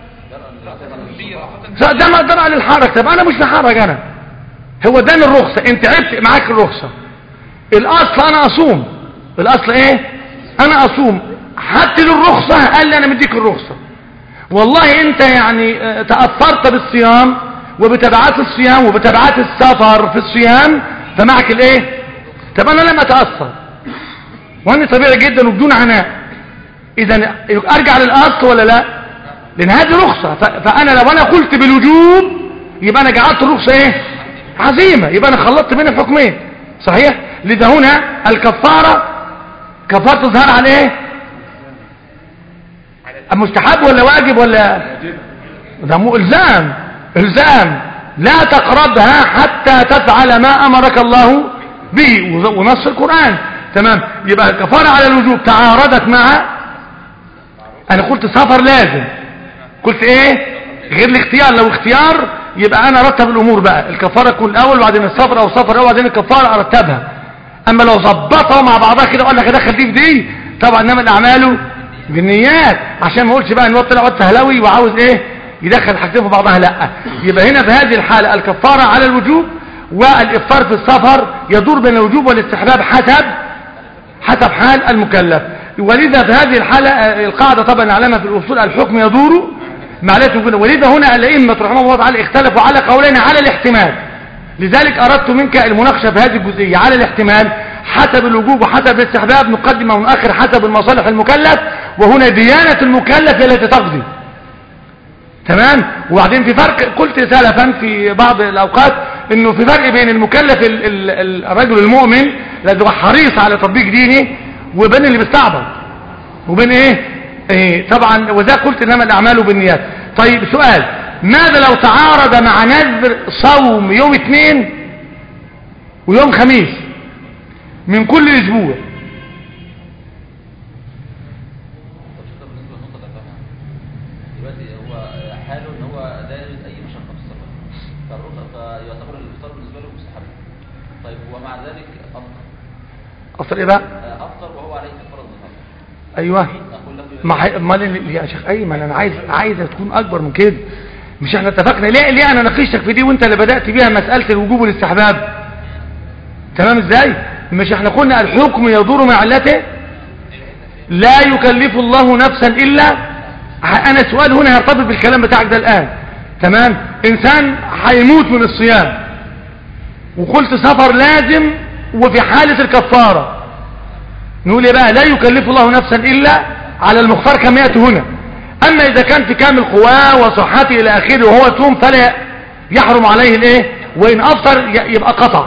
ده ما درع للحرج طب انا مش محرج انا هو اداني الرخصة انت عبت معاك الرخصة الاصل انا اصوم الاصل ايه انا اصوم حتى للرخصة قال لي انا مديك الرخصة والله انت يعني اه، تأثرت بالصيام وبتبعات الصيام وبتبعات السفر في الصيام فمعك الايه طب انا لم اتأثر وانا طبيعي جدا وبدون عناء اذا ارجع للاصل ولا لا لان هذه رخصة ف- فانا لو انا قلت بالوجوب يبقى انا جعلت الرخصة ايه عزيمة يبقى انا خلطت بين الحكمين صحيح لذا هنا الكفارة كفارة تظهر على ايه مستحب ولا واجب ولا ده مو الزام الزام لا تقربها حتى تفعل ما امرك الله به وز- ونص القرآن تمام يبقى الكفارة على الوجوب تعارضت مع انا قلت سفر لازم قلت ايه غير الاختيار لو اختيار يبقى انا ارتب الامور بقى الكفاره تكون الاول وبعدين السفر او السفر الاول وبعدين الكفاره ارتبها اما لو ظبطها مع بعضها كده اقول لك ادخل دي في دي طبعا انما الاعمال بالنيات عشان ما اقولش بقى ان هو طلع واد فهلوي وعاوز ايه يدخل حاجتين في بعضها لا يبقى هنا في هذه الحاله الكفاره على الوجوب والافطار في السفر يدور بين الوجوب والاستحباب حسب حسب حال المكلف ولذا في هذه الحالة آه، القاعدة طبعا نعلمها في الأصول الحكم يدور مع لا يكون ولذا هنا الأئمة رحمه الله تعالى اختلفوا على قولين على الاحتمال لذلك أردت منك المناقشة في هذه الجزئية على الاحتمال حسب الوجوب وحسب الاستحباب نقدم ونؤخر حسب المصالح المكلف وهنا ديانة المكلف هي التي تقضي تمام وبعدين في فرق قلت سلفا في بعض الأوقات انه في فرق بين المكلف ال ال ال الرجل المؤمن الذي هو حريص على تطبيق دينه وبين اللي بيستعبط وبين ايه, إيه طبعا وذا قلت انما الاعمال بالنيات طيب سؤال ماذا لو تعارض مع نذر صوم يوم اثنين ويوم خميس من كل اسبوع طب شكرا بالنسبه للنقطه اللي فاهمها دلوقتي هو حاله ان هو لا يجد اي مشقه في السفر فالرخصه فيعتبر الافطار بالنسبه له مستحب طيب ومع ذلك افطر افضل ايه بقى آه، افطر وهو عليه كفاره النهار ايوه اقول له ما حي... امال ال- يا شيخ ايمن انا عايز عايزه تكون اكبر من كده مش احنا اتفقنا ليه ليه انا ناقشتك في دي وانت اللي بدات بيها مساله الوجوب والاستحباب تمام ازاي مش احنا قلنا الحكم يدور مع علته لا يكلف الله نفسا الا ه- انا السؤال هنا هيرتبط بالكلام بتاعك ده الان تمام انسان هيموت من الصيام وقلت سفر لازم وفي حاله الكفاره نقول ايه بقى لا يكلف الله نفسا الا على المختار كما ياتي هنا اما اذا كان في كامل قواه وصحته الى اخره وهو يصوم فلا يحرم عليه الايه وان افطر ي- يبقى قطع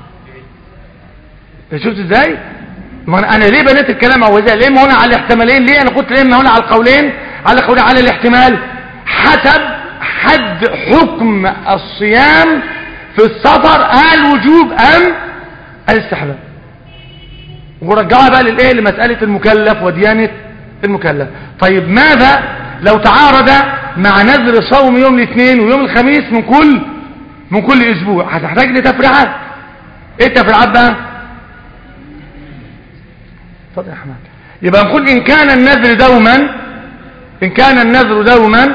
شفت ازاي ما أنا- انا ليه بنيت الكلام او ازاي ليه هنا على الاحتمالين ليه انا قلت ليه هنا على القولين على قولين على الاحتمال حسب حد حكم الصيام في السفر الوجوب ام الاستحباب ورجعها بقى للايه لمسألة المكلف وديانة المكلف طيب ماذا لو تعارض مع نذر صوم يوم الاثنين ويوم الخميس من كل من كل اسبوع هتحتاج لتفريعات ايه التفريعات بقى اتفضل يا حماد يبقى نقول ان كان النذر دوما ان كان النذر دوما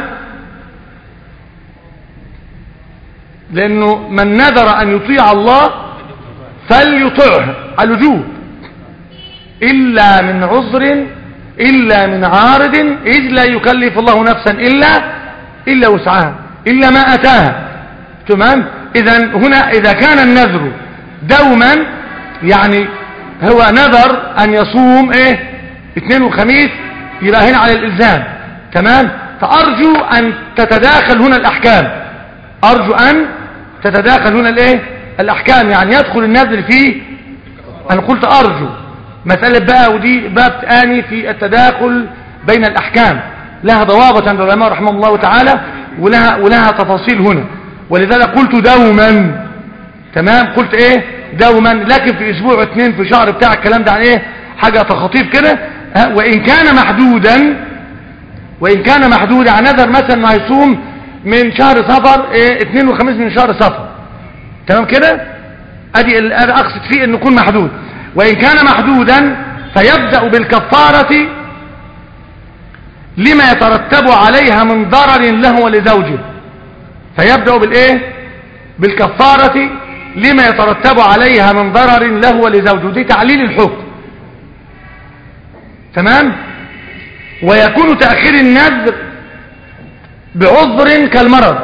لانه من نذر ان يطيع الله فليطعه على الوجوب إلا من عذر إلا من عارض إذ لا يكلف الله نفسا إلا إلا وسعها إلا ما أتاها تمام إذا هنا إذا كان النذر دوما يعني هو نذر أن يصوم إيه اثنين وخميس يبقى هنا على الإلزام تمام فأرجو أن تتداخل هنا الأحكام أرجو أن تتداخل هنا الإيه الأحكام يعني يدخل النذر فيه أنا قلت أرجو مسألة بقى ودي باب تاني في التداخل بين الأحكام لها ضوابط عند العلماء رحمه الله تعالى ولها, ولها تفاصيل هنا ولذلك قلت دوما تمام قلت ايه دوما لكن في اسبوع اتنين في شهر بتاع الكلام ده عن ايه حاجة تخطيف كده ها، وان كان محدودا وان كان محدودا عن نذر مثلا انه هيصوم من شهر صفر ايه اتنين وخميس من شهر صفر تمام كده ادي ال- أنا اقصد فيه انه يكون محدود وان كان محدودا فيبدأ بالكفارة لما يترتب عليها من ضرر له ولزوجه فيبدأ بالايه بالكفارة لما يترتب عليها من ضرر له ولزوجه دي تعليل الحكم تمام ويكون تأخير النذر بعذر كالمرض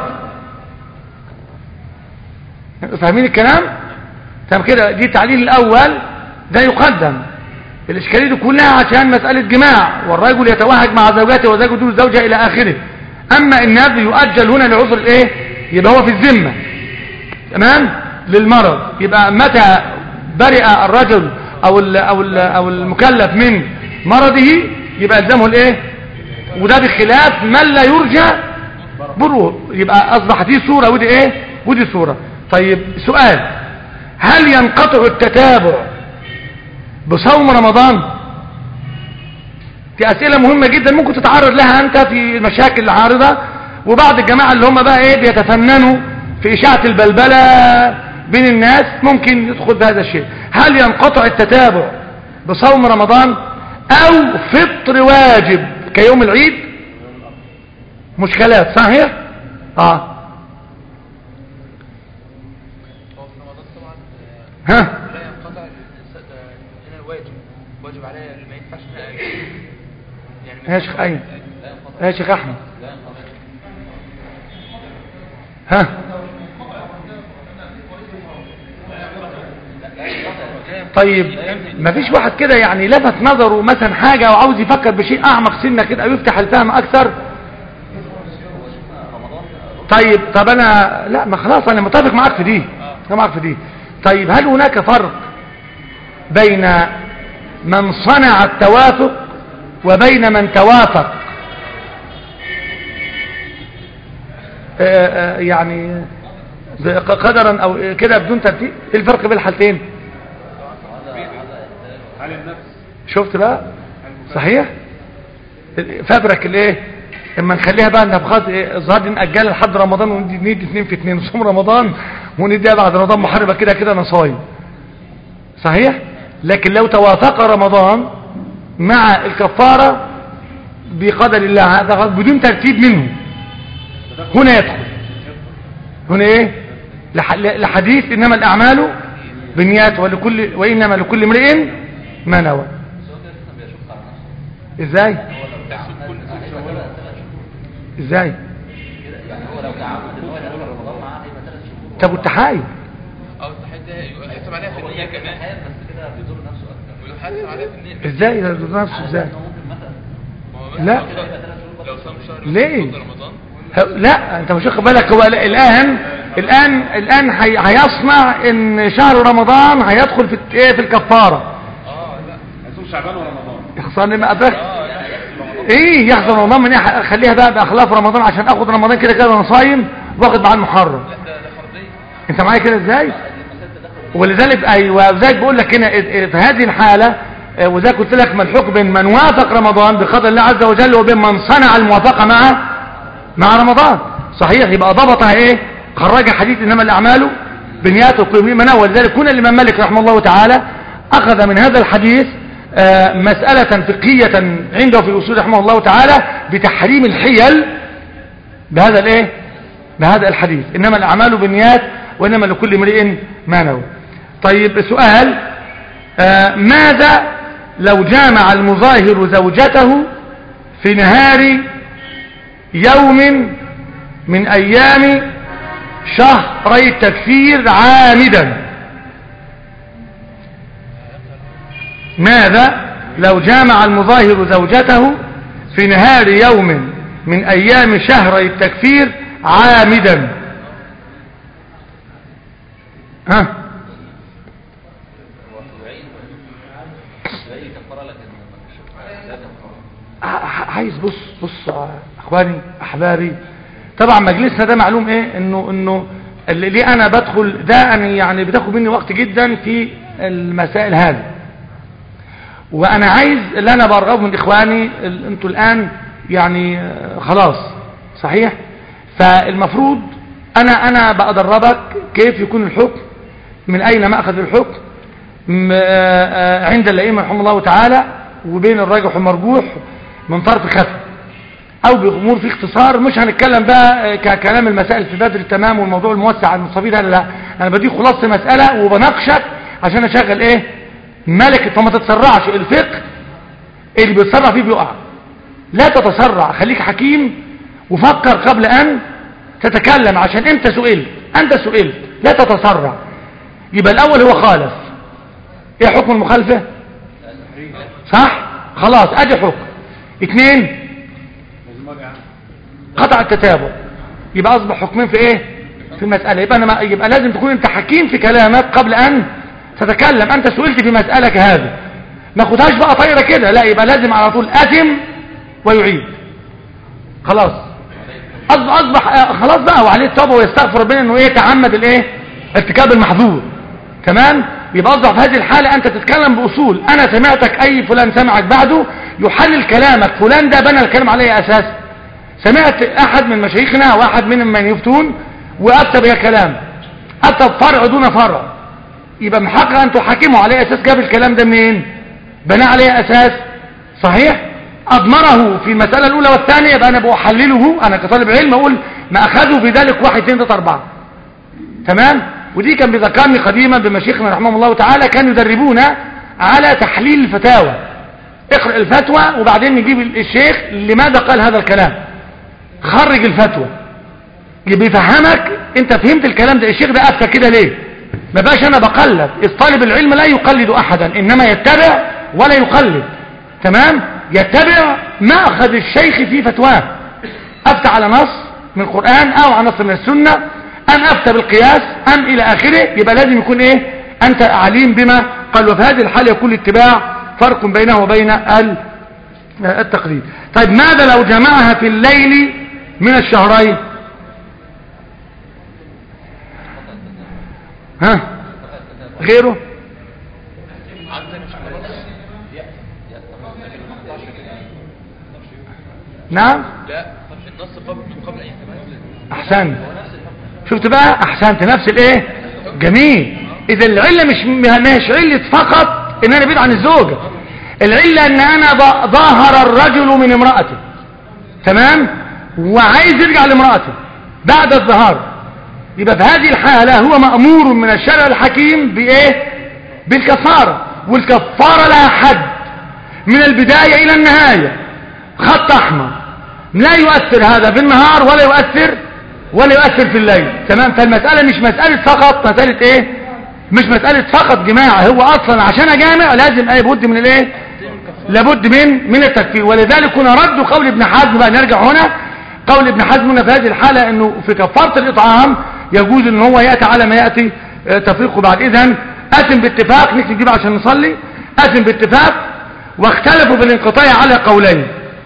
فاهمين الكلام تمام كده دي التعليل الأول ده يقدم الإشكالية دي كلها عشان مسألة جماع والرجل يتوهج مع زوجته وزوجته دون زوجها إلى آخره أما النذر يؤجل هنا لعذر الإيه يبقى هو في الذمة تمام للمرض يبقى متى برئ الرجل أو ال أو ال أو المكلف من مرضه يبقى يلزمه الإيه وده بخلاف من لا يرجى بره يبقى أصبحت دي صورة ودي إيه ودي صورة طيب سؤال هل ينقطع التتابع بصوم رمضان دي أسئلة مهمة جدا ممكن تتعرض لها أنت في المشاكل العارضة وبعض الجماعة اللي هم بقى إيه بيتفننوا في إشاعة البلبلة بين الناس ممكن يدخل بهذا الشيء هل ينقطع التتابع بصوم رمضان أو فطر واجب كيوم العيد مشكلات صحيح اه هو في رمضان طبعا آه، ها لا ينقطع الس- آه، هنا الواجب واجب عليا ما ينفعش ان أنا أجي. يعني ما يا شيخ أيمن لا ينقطع يا شيخ أحمد لا ينقطع ها طيب مفيش واحد كده يعني لفت نظره مثلا حاجة وعاوز يفكر بشيء أعمق سنة كده أو يفتح الفهم أكثر طيب طب أنا لا ما خلاص أنا متفق معاك في دي أنا معاك في دي طيب هل هناك فرق بين من صنع التوافق وبين من توافق آه، آه، يعني قدرا او كده بدون ترتيب ايه الفرق بين الحالتين شفت بقى صحيح فبرك الايه اما نخليها بقى نبخات ايه الظاهر دي نأجلها لحد رمضان وندي ندي اتنين في اتنين نصوم رمضان ونديها بعد رمضان محاربة كده كده نصايم صحيح لكن لو توافق رمضان مع الكفارة بقدر الله هذا بدون ترتيب منه هنا يدخل هنا ايه لح- لحديث انما الاعمال بالنيات ولكل وانما لكل امرئ ما نوى بس هو كده لسه بيشق على نفسه ازاي هو لو تعمد هيبقى ثلاث ثلاث شهور ازاي كده يعني هو لو تعمد ان هو يدخل رمضان معاه هيبقى ثلاث شهور طب والتحايل او التحيات ده يحسب عليها في هو النية يعمل كمان حال بس كده بيضر نفسه اكتر ويحاسب عليها في النية ازاي ده نفسه على ازاي انه ممكن مثلا ما هو لا. مثلا لو صام- لو صام شهر ليه؟ من رمضان ه- لا انت مش واخد بالك هو ال- الان الان الان هي- هيصنع ان شهر رمضان هيدخل في الت- ايه في الكفاره اه لا هيصوم شعبان ورمضان يخسرني ما ادرك اه لا ايه يحصل رمضان من ايه خليها بقى باخلاف رمضان عشان اخد رمضان كده كده انا صايم واخد معاه المحرم لا ده ده فرضية انت معايا كده ازاي ولذلك ايوه وذلك بقول لك هنا اه، اه، في هذه الحاله اه، وذلك قلت لك ما الحكم بين من وافق رمضان بقدر الله عز وجل وبين من صنع الموافقه مع مع رمضان صحيح يبقى ضبطها ايه خرج حديث انما الاعمال بنيات وكل من ولذلك كنا الامام مالك رحمه الله تعالى اخذ من هذا الحديث اه، مساله فقهيه عنده في اصول رحمه الله تعالى بتحريم الحيل بهذا الايه بهذا الحديث انما الاعمال بالنيات وانما لكل امرئ ما نوى طيب سؤال آه ماذا لو جامع المظاهر زوجته في نهار يوم من ايام شهري التكفير عامدا ماذا لو جامع المظاهر زوجته في نهار يوم من ايام شهري التكفير عامدا ها هو يعين يعين كفاره لكن لا كفاره ع- عايز بص بص يا اخواني احبابي طبعا مجلسنا ده معلوم ايه انه انه اللي ليه انا بدخل ده أنا يعني بتاخد مني وقت جدا في المسائل هذه وانا عايز اللي انا برغبه من اخواني ال- انتوا الان يعني آه، خلاص صحيح فالمفروض انا انا بدربك كيف يكون الحكم من اين ماخذ الحكم م- آه، آه، عند الائمه رحمه الله تعالى وبين الراجح والمرجوح من طرف خفي او بامور في اختصار مش هنتكلم بقى آه، ككلام المسائل في بدر التمام والموضوع الموسع المستفيد هذا لا انا بديك خلاصه مساله وبناقشك عشان اشغل ايه ملكه فما تتسرعش الفقه اللي بيتسرع فيه بيقع لا تتسرع خليك حكيم وفكر قبل ان تتكلم عشان انت سئلت انت سئلت لا تتسرع يبقى الاول هو خالف ايه حكم المخالفه صح خلاص ادي حكم اثنين قطع التتابع يبقى اصبح حكمين في ايه في المسألة يبقى, أنا ما يبقى لازم تكون انت حكيم في كلامك قبل ان تتكلم انت سئلت في مسألة كهذه ما خدهاش بقى طايرة كده لا يبقى لازم على طول اثم ويعيد خلاص أصبح, أصبح آه، خلاص بقى وعليه التوبة ويستغفر ربنا انه ايه تعمد الايه ارتكاب المحظور تمام يبقى اصبح في هذه الحالة انت تتكلم باصول انا سمعتك اي فلان سمعك بعده يحلل كلامك فلان ده بنى الكلام عليه اساس سمعت احد من مشايخنا واحد من من يفتون وافتى بها كلام افتى بفرع دون فرع يبقى من حق ان تحاكمه على اساس جاب الكلام ده منين بنى عليه اساس صحيح اضمره في المسألة الاولى والثانية يبقى انا بحلله انا كطالب علم اقول ما اخذه في ذلك واحد اثنين ثلاثة اربعة تمام ودي كان بذكرني قديما بمشيخنا رحمه الله تعالى كانوا يدربونا على تحليل الفتاوى اقرأ الفتوى وبعدين نجيب الشيخ لماذا قال هذا الكلام خرج الفتوى يبقى يفهمك انت فهمت الكلام ده الشيخ ده افتى كده ليه ما بقاش انا بقلد إذ طالب العلم لا يقلد احدا انما يتبع ولا يقلد تمام يتبع مأخذ الشيخ في فتواه افتى على نص من القرآن او على نص من السنة ام افتى بالقياس ام الى اخره يبقى لازم يكون ايه انت عليم بما قال وفي هذه الحالة يكون الاتباع فرق بينه وبين ال- التقليد طيب ماذا لو جمعها في الليل من الشهرين ها غيره نعم لا النص قبل قبل اي كمان احسنت شفت بقى احسنت نفس الايه جميل اذا العله مش مش عله فقط ان انا بعيد عن الزوجه العله ان انا ض- ظاهر الرجل من امراته تمام وعايز يرجع لامراته بعد الظهار يبقى في هذه الحاله هو مامور من الشرع الحكيم بايه بالكفاره والكفاره لها حد من البدايه الى النهايه خط احمر لا يؤثر هذا في النهار ولا يؤثر ولا يؤثر في الليل تمام فالمسألة مش مسألة فقط مسألة ايه مش مسألة فقط جماعة هو اصلا عشان اجامع لازم اي بد من الايه لابد من من التكفير ولذلك كنا رد قول ابن حزم بقى نرجع هنا قول ابن حزم هنا في هذه الحالة انه في كفارة الاطعام يجوز ان هو يأتي على ما يأتي آه، تفريقه بعد اذن اثم باتفاق نكتب دي بقى عشان نصلي اثم باتفاق واختلفوا في الانقطاع على قولين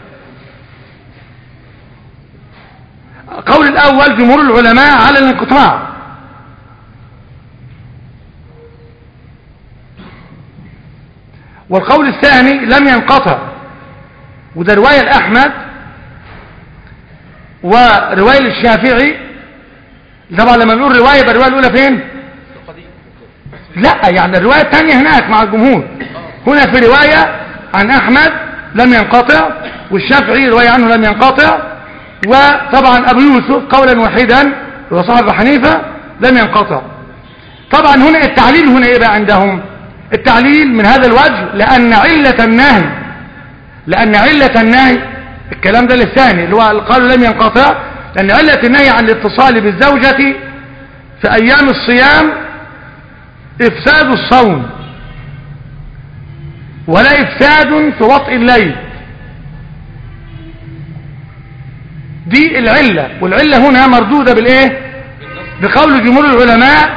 قول الأول جمهور العلماء على الانقطاع والقول الثاني لم ينقطع وده رواية الأحمد ورواية الشافعي طبعا لما نقول رواية يبقى الرواية الأولى فين لا يعني الرواية الثانية هناك مع الجمهور هنا في رواية عن أحمد لم ينقطع والشافعي رواية عنه لم ينقطع وطبعا أبو يوسف قولا واحدا وصاحب حنيفة لم ينقطع طبعا هنا التعليل هنا ايه بقى عندهم التعليل من هذا الوجه لأن علة النهي لأن علة النهي الكلام ده للثاني اللي هو قالوا لم ينقطع لأن علة النهي عن الاتصال بالزوجة في أيام الصيام إفساد الصوم ولا إفساد في وطء الليل دي العلة والعلة هنا مردودة بالإيه بقول جمهور العلماء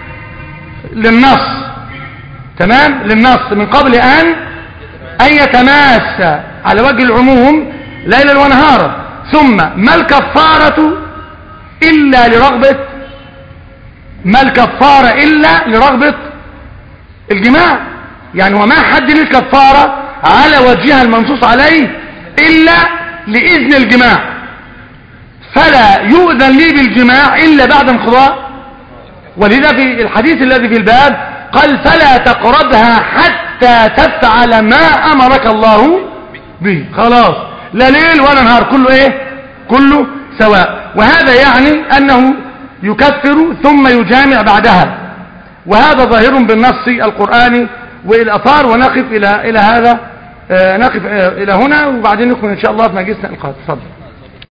للنص تمام للنص من قبل أن أن يتماس على وجه العموم ليلا ونهارا ثم ما الكفارة إلا لرغبة ما الكفارة إلا لرغبة الجماع يعني وما حد للكفارة على وجهها المنصوص عليه إلا لإذن الجماع فلا يؤذن لي بالجماع إلا بعد انقضاء ولذا في الحديث الذي في الباب قال فلا تقربها حتى تفعل ما أمرك الله به خلاص لا ليل ولا نهار كله ايه كله سواء وهذا يعني أنه يكفر ثم يجامع بعدها وهذا ظاهر بالنص القرآني والأثار ونقف إلى إلى هذا آه، نقف آه، إلى هنا وبعدين نكمل إن شاء الله في مجلسنا القادم تفضل